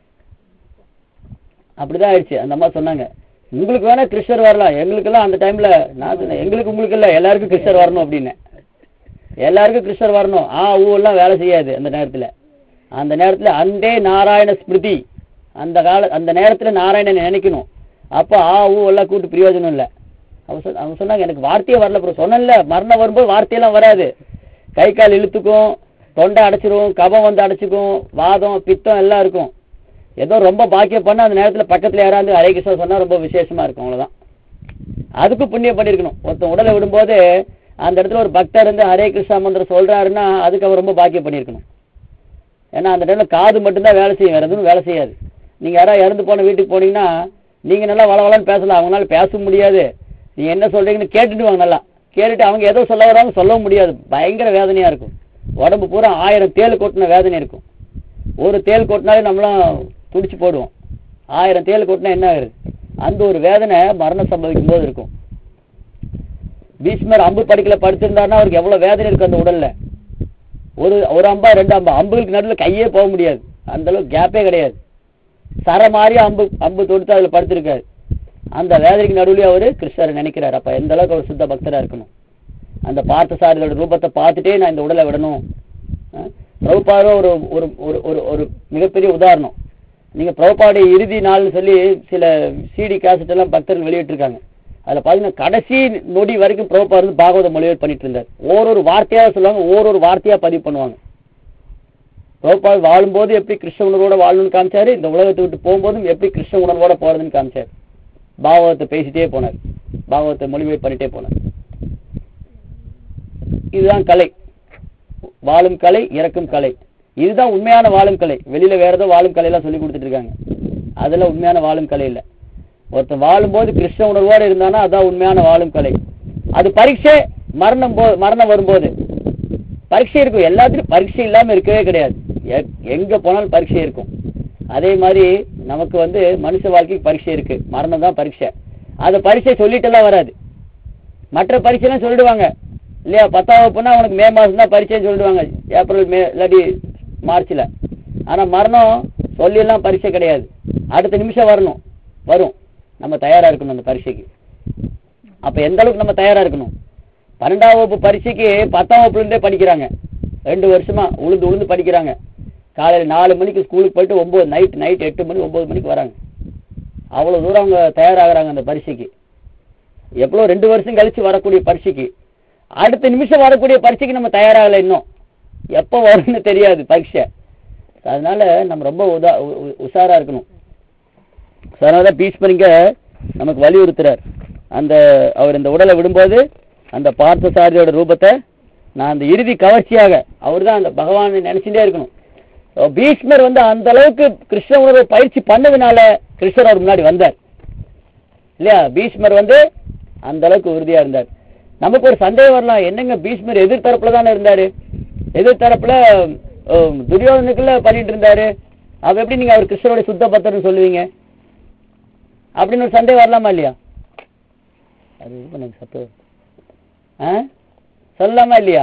அப்படிதான் ஆயிடுச்சு அந்த அம்மா சொன்னாங்க உங்களுக்கு வேணா கிருஷ்ணர் வரலாம் எங்களுக்கெல்லாம் அந்த டைம்ல நான் சொன்னேன் எங்களுக்கு உங்களுக்கு இல்ல எல்லாருக்கும் கிருஷ்ணர் வரணும் அப்படின்னு எல்லாருக்கும் கிருஷ்ணர் வரணும் ஆ ஊ எல்லாம் வேலை செய்யாது அந்த நேரத்துல அந்த நேரத்துல அந்தே நாராயண ஸ்மிருதி அந்த கால அந்த நேரத்துல நாராயணனை நினைக்கணும் அப்ப ஆ ஊ எல்லாம் கூட்டு பிரயோஜனம் இல்ல அவங்க சொன்ன- அவங்க சொன்னாங்க எனக்கு வார்த்தையே வரல ப்ரோ சொன்னேன்ல மரணம் வரும்போது வார்த்தையெல்லாம் வராது கை கால் இழுத்துக்கும் தொண்டை அடைச்சிரும் கபம் வந்து அடைச்சிக்கும் வாதம் பித்தம் எல்லாம் இருக்கும் ஏதோ ரொம்ப பாக்கியம் பண்ண அந்த நேரத்துல பக்கத்துல யாராவது ஹரே கிருஷ்ணா சொன்னா ரொம்ப விசேஷமா இருக்கும் அவ்வளவுதான் அதுக்கு புண்ணியம் பண்ணிருக்கணும் ஒருத்தன் உடலை விடும்போது அந்த இடத்துல ஒரு பக்தர் இருந்து ஹரே கிருஷ்ணா மந்திரம் சொல்றாருன்னா அதுக்கு அவர் ரொம்ப பாக்கியம் பண்ணிருக்கணும் ஏன்னா அந்த டைம்ல காது மட்டும்தான் வேலை செய்யும் வேற எதுவும் வேலை செய்யாது நீங்க யாராவது இறந்து போன வீட்டுக்கு போனீங்கன்னா நீங்க நல்லா வளவலன்னு பேசலாம் அவங்களால பேச முடியாது நீங்க என்ன சொல்றீங்கன்னு கேட்டுடுவாங்க நல்லா கேட்டுட்டு அவங்க ஏதோ சொல்ல வராங்க சொல்லவும் முடியாது பயங்கர வேதனையா இருக்கும் உடம்பு பூரா ஆயிரம் தேள் கொட்டின வேதனை இருக்கும் ஒரு தேள் கொட்டினாலே நம்மளாம் துடிச்சு போடுவோம் ஆயிரம் தேள் கொட்டினா என்ன ஆகுது அந்த ஒரு வேதனை மரணம் சம்பவிக்கும் போது இருக்கும் பீஷ்மர் அம்பு படுக்கல படுத்திருந்தாருன்னா அவருக்கு எவ்வளவு வேதனை இருக்கு அந்த உடல்ல ஒரு ஒரு அம்பா ரெண்டு அம்பா அம்புகளுக்கு நடுவில் கையே போக முடியாது அந்த அளவுக்கு கேப்பே கிடையாது சர மாதிரி அம்பு அம்பு தொடுத்து அதுல படுத்திருக்காரு அந்த வேதனைக்கு நடுவுலயே அவரு கிருஷ்ணரை நினைக்கிறார் அப்ப எந்த அளவுக்கு அவர் சுத்த பக்தரா இருக்கணும் அந்த பார்த்தசாரியோட ரூபத்தை பார்த்துட்டே நான் இந்த உடலை விடணும் அஹ் பிரபுபாதம் ஒரு ஒரு ஒரு ஒரு ஒரு மிகப்பெரிய உதாரணம் நீங்க பிரபுபாடைய இறுதி நாள்னு சொல்லி சில சிடி கேசட் எல்லாம் பக்தர்கள் வெளியிட்டிருக்காங்க அதுல பாத்தீங்கன்னா கடைசி நொடி வரைக்கும் பிரபுபா இருந்து பாகவத மொழிபெயர்ப்பு பண்ணிட்டு இருந்தார் ஓரொரு வார்த்தையா சொல்லுவாங்க ஓரொரு வார்த்தையா பதிவு பண்ணுவாங்க பிரபுபா வாழும்போது எப்படி கிருஷ்ண உணர்வோட வாழணும்னு காமிச்சாரு இந்த உலகத்தை விட்டு போகும்போதும் எப்படி கிருஷ்ண உணர்வோட போறதுன்னு காமிச்சாரு பாகவத்தை பேசிட்டே போனார் பாகவத்தை மொழிபெயர்ப்பு பண்ணிட்டே போனார் இதுதான் கலை வாழும் கலை இறக்கும் கலை இதுதான் உண்மையான வாழும் கலை வெளியில வேற ஏதோ வாழும் கலையெல்லாம் சொல்லி கொடுத்துட்டு இருக்காங்க அதெல்லாம் உண்மையான வாழும் கலை இல்ல ஒருத்தன் வாழும்போது கிருஷ்ண உணர்வோட இருந்தானா அதான் உண்மையான வாழும் கலை அது பரீட்சை மரணம் போ மரணம் வரும்போது பரீட்சை இருக்கும் எல்லாத்துலயும் பரீட்சை இல்லாம இருக்கவே கிடையாது எ- எங்க போனாலும் பரீட்சை இருக்கும் அதே மாதிரி நமக்கு வந்து மனுஷ வாழ்க்கைக்கு பரீட்சை இருக்கு மரணம் தான் பரீட்சை அந்த பரீட்சை சொல்லிட்டெல்லாம் வராது மற்ற பரீட்சைலாம் சொல்லிடுவாங்க இல்லையா பத்தாம் வகுப்புனா உனக்கு மே மாசம் தான் பரீட்சைன்னு சொல்லிடுவாங்க ஏப்ரல் மே இல்லாட்டி மார்ச்ல ஆனா மரணம் சொல்லியெல்லாம் பரீட்சை கிடையாது அடுத்த நிமிஷம் வரணும் வரும் நம்ம தயாரா இருக்கணும் அந்த பரீட்சைக்கு அப்ப எந்த அளவுக்கு நம்ம தயாரா இருக்கணும் பன்னெண்டாம் வகுப்பு பரீட்சைக்கு பத்தாம் வகுப்புல இருந்தே படிக்கிறாங்க ரெண்டு வருஷமா உளுந்து உளுந்து படிக்கிறாங்க காலையில நாலு மணிக்கு ஸ்கூலுக்கு போயிட்டு ஒன்பது நைட் நைட் எட்டு மணி ஒன்பது மணிக்கு வராங்க அவ்வளவு தூரம் அவங்க தயாராகிறாங்க அந்த பரீட்சைக்கு எவ்வளவு ரெண்டு வருஷம் கழிச்சு வரக்கூடிய பரீட்சைக்கு அடுத்த நிமிஷம் வரக்கூடிய பரீட்சைக்கு நம்ம தயாராகல இன்னும் எப்போ வரும்னு தெரியாது பரீட்சை அதனால நம்ம ரொம்ப உதா உ- உ- உஷாரா இருக்கணும் அதனால பீஷ்மரிங்க நமக்கு வலியுறுத்துறார் அந்த அவர் இந்த உடலை விடும்போது அந்த பார்த்தசாரியோட ரூபத்தை நான் அந்த இறுதி கவர்ச்சியாக அவர்தான் அந்த பகவானை நினைச்சுட்டே இருக்கணும் So, பீஷ்மர் வந்து அந்த அளவுக்கு கிருஷ்ண உணர்வை பயிற்சி பண்ணதுனால கிருஷ்ணர் அவர் முன்னாடி வந்தார் இல்லையா பீஷ்மர் வந்து அந்த அளவுக்கு உறுதியா இருந்தார் நமக்கு ஒரு சந்தேகம் வரலாம் என்னங்க பீஷ்மர் எதிர்த்தரப்புல தானே இருந்தாரு எதிர்த்தரப்புல அஹ், துரியோதனுக்குள்ள பண்ணிட்டு இருந்தாரு அப்ப எப்படி நீங்க அவர் கிருஷ்ணருடைய சுத்த பக்தர்னு சொல்லுவீங்க அப்படின்னு ஒரு சந்தேகம் வரலாமா இல்லையா அது இது பண்ணுங்க சத்து ஆ சொல்லலாமா இல்லையா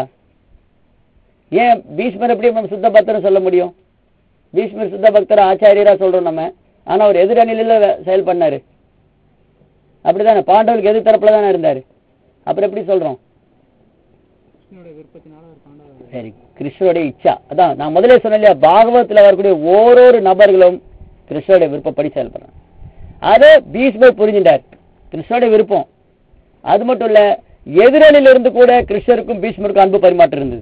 ஏன் பீஷ்மர் எப்படி நம்ம சுத்த பக்தர்னு சொல்ல முடியும் பீஷ்மர் சுத்த பக்தர் ஆச்சாரியரா சொல்றோம் நம்ம ஆனா அவர் எதிரணியில வே- செயல் பண்ணாரு அப்படிதானே பாண்டவருக்கு எதிர் தரப்புல தானே இருந்தாரு அப்புறம் எப்படி சொல்றோம் கிருஷ்ணனுடைய விருப்பத்தினால ஒரு பாண்டவர் சரி கிருஷ்ணருடைய இச்சா அதான் நான் முதல்ல சொன்னேன் இல்லையா பாகவத்துல வரக்கூடிய ஓரொரு நபர்களும் கிருஷ்ணருடைய விருப்பப்படி செயல்படுறாங்க அதை பீஷ்மர் புரிஞ்சிட்டார் கிருஷ்ணருடைய விருப்பம் அது மட்டும் இல்ல எதிரணியில இருந்து கூட கிருஷ்ணருக்கும் பீஷ்மருக்கும் அன்பு பரிமாற்றம் இருந்தது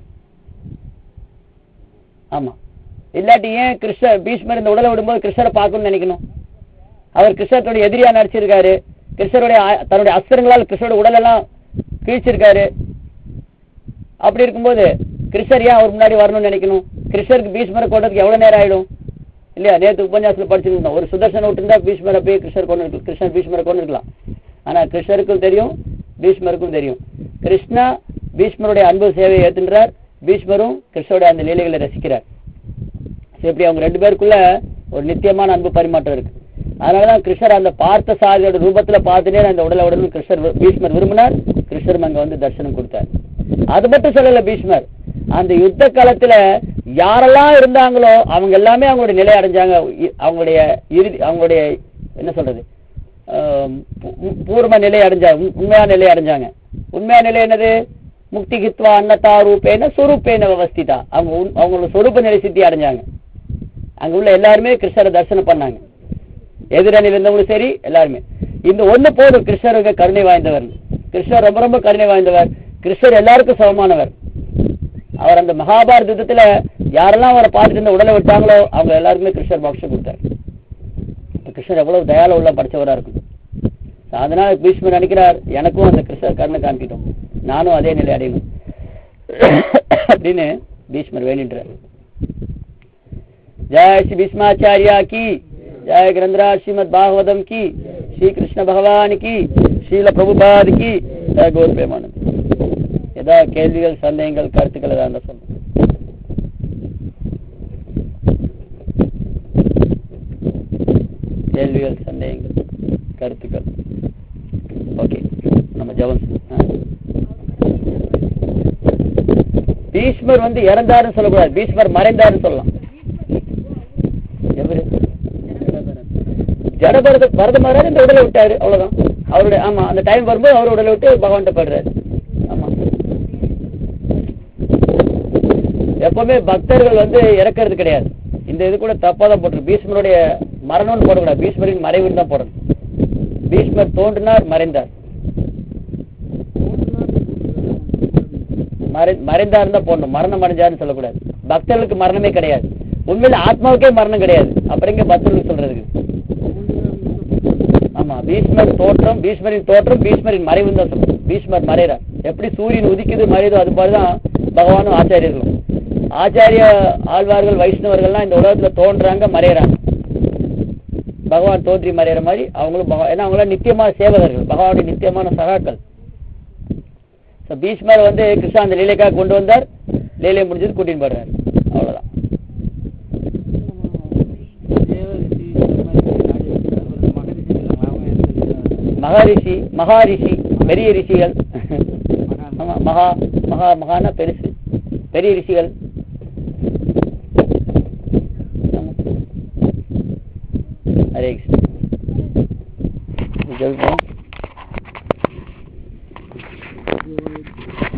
ஆமா இல்லாட்டி ஏன் கிருஷ்ண பீஷ்மர் இந்த உடலை விடும்போது கிருஷ்ணரை பார்க்கணும்னு நினைக்கணும் அவர் கிருஷ்ணருடைய எதிரியா நடிச்சிருக்காரு கிருஷ்ணருடைய ஆ- தன்னுடைய அஸ்திரங்களால் கிருஷ்ணருடைய உடலெல்லாம் கிழிச்சிருக்காரு அப்படி இருக்கும்போது கிருஷ்ணர் ஏன் அவர் முன்னாடி வரணும்னு நினைக்கணும் கிருஷ்ணருக்கு பீஷ்மரை கொண்டதுக்கு எவ்வளவு நேரம் ஆயிடும் இல்லையா நேத்து உபன்யாசத்துல படிச்சிருந்தோம் ஒரு சுதர்சன விட்டுருந்தா பீஷ்மரை போய் கிருஷ்ணர் கொண்டு இருக்கலாம் கிருஷ்ணர் பீஷ்மரை கொண்டு இருக்கலாம் ஆனா கிருஷ்ணருக்கும் தெரியும் பீஷ்மருக்கும் தெரியும் கிருஷ்ணா பீஷ்மருடைய அன்பு சேவையை ஏத்துன்றார் பீஷ்மரும் கிருஷ்ணருடைய அந்த லீலைகளை ரசிக்கிறார் சரி, இப்படி அவங்க ரெண்டு பேருக்குள்ள ஒரு நித்தியமான அன்பு பரிமாற்றம் இருக்கு அதனாலதான் கிருஷ்ணர் அந்த பார்த்த சாரியோட ரூபத்துல பார்த்துட்டே அந்த உடலை உடனே கிருஷ்ணர் வி- பீஷ்மர் விரும்பினார் கிருஷ்ணரும் அங்க வந்து தரிசனம் கொடுத்தார் அது மட்டும் சொல்லல பீஷ்மர் அந்த யுத்த காலத்துல யாரெல்லாம் இருந்தாங்களோ அவங்க எல்லாமே அவங்களுடைய நிலை அடைஞ்சாங்க இ- அவங்களுடைய இறுதி அவங்களுடைய என்ன சொல்றது ஆம், பூ- பூ- பூர்வ நிலை அடைஞ்சாங்க உண்- உண்மையான நிலை அடைஞ்சாங்க உண்மையான நிலை என்னது முக்தி கித்வா அன்னதா ரூபேன சுரூபேன விவஸ்திதா அவங்க உண்- அவங்களோட சொரூப நிலை சித்தி அடைஞ்சாங்க அங்க உள்ள எல்லாருமே கிருஷ்ணரை தரிசனம் பண்ணாங்க எதிரணியில் இருந்தவங்களும் சரி எல்லாருமே இந்த ஒண்ணு போதும் கிருஷ்ணருக்கு கருணை வாய்ந்தவர் கிருஷ்ணர் ரொம்ப ரொம்ப கருணை வாய்ந்தவர் கிருஷ்ணர் எல்லாருக்கும் சமமானவர் அவர் அந்த மகாபாரத யுத்தத்துல யாரெல்லாம் அவரை பார்த்துட்டு இருந்த உடலை விட்டாங்களோ அவங்க எல்லாருக்குமே கிருஷ்ணர் மோட்சம் கொடுத்தார் இப்ப கிருஷ்ணர் எவ்வளவு தயால உள்ள படிச்சவரா இருக்கும் அதனால பீஷ்மர் நினைக்கிறார் எனக்கும் அந்த கிருஷ்ணர் கருணை காமிக்கிட்டோம் நானும் அதே நிலை அடையணும் அப்படின்னு பீஷ்மர் வேண்டின்றார் जय श्री भीष्माचार्य की जय ग्रंथराज श्रीमद भागवतम की श्री कृष्ण भगवान की श्रील प्रभुपाद की जय गौर प्रेमानंद ஏதாவது கேள்விகள் சந்தேகங்கள் கருத்துக்கள் ஏதாவது இருந்தா சொல்லுங்க கேள்விகள் சந்தேகங்கள் கருத்துக்கள் ஓகே நம்ம ஜெபம் செய்வோம். ஆ? பீஷ்மர் வந்து இறந்தாருன்னு சொல்லக்கூடாது பீஷ்மர் மறைந்தாருன்னு சொல்லலாம் எவரு ஜடபரத பரத மகாராஜ் இந்த உடலை விட்டாரு அவ்வளவுதான் அவருடைய ஆமா அந்த டைம் வரும்போது அவர் உடலை விட்டு பகவான்கிட்ட படுறாரு ஆமா எப்பவுமே பக்தர்கள் வந்து இறக்கிறது கிடையாது இந்த இது கூட தப்பா தான் போட்டுருக்கு பீஷ்மருடைய மரணம்னு போடக்கூடாது பீஷ்மரின் மறைவுன்னு தான் போடணும் பீஷ்மர் தோன்றினார் மறைந்தார் மறை மறைந்தார் தான் போடணும் மரணம் அடைஞ்சாருன்னு சொல்லக்கூடாது பக்தர்களுக்கு மரணமே கிடையாது உண்மையில ஆத்மாவுக்கே மரணம் கிடையாது அப்புறம் எங்க பக்தர்களுக்கு சொல்றதுக்கு ஆமா பீஷ்மர் தோற்றம் பீஷ்மரின் தோற்றம் பீஷ்மரின் மறைவுன்னு தான் சொல்லணும் பீஷ்மர் மறைறார் எப்படி சூரியன் உதிக்குது மறையுதோ அது போலதான் பகவானும் ஆச்சாரியர்களும் ஆச்சாரிய ஆழ்வார்கள் வைஷ்ணவர்கள்லாம் இந்த உலகத்துல தோன்றாங்க மறையறாங்க பகவான் தோன்றி மறையிற மாதிரி அவங்களும் பகவான் ஏன்னா அவங்களாம் நித்தியமான சேவகர்கள் பகவானுடைய நித்தியமான சகாக்கள் So, பீஷ்மர் வந்து கிருஷ்ணா அந்த லீலைக்காக கொண்டு வந்தார் லீலை முடிஞ்சது கூட்டின்னு போடுறாரு அவ்வளவுதான் மகரிஷி மகாரிஷி பெரிய ரிஷிகள் ஆமா மகா மகா மகானா பெருசு பெரிய ரிஷிகள் ஆமா. ஹரே கிருஷ்ணா ஜெபிப்போம்.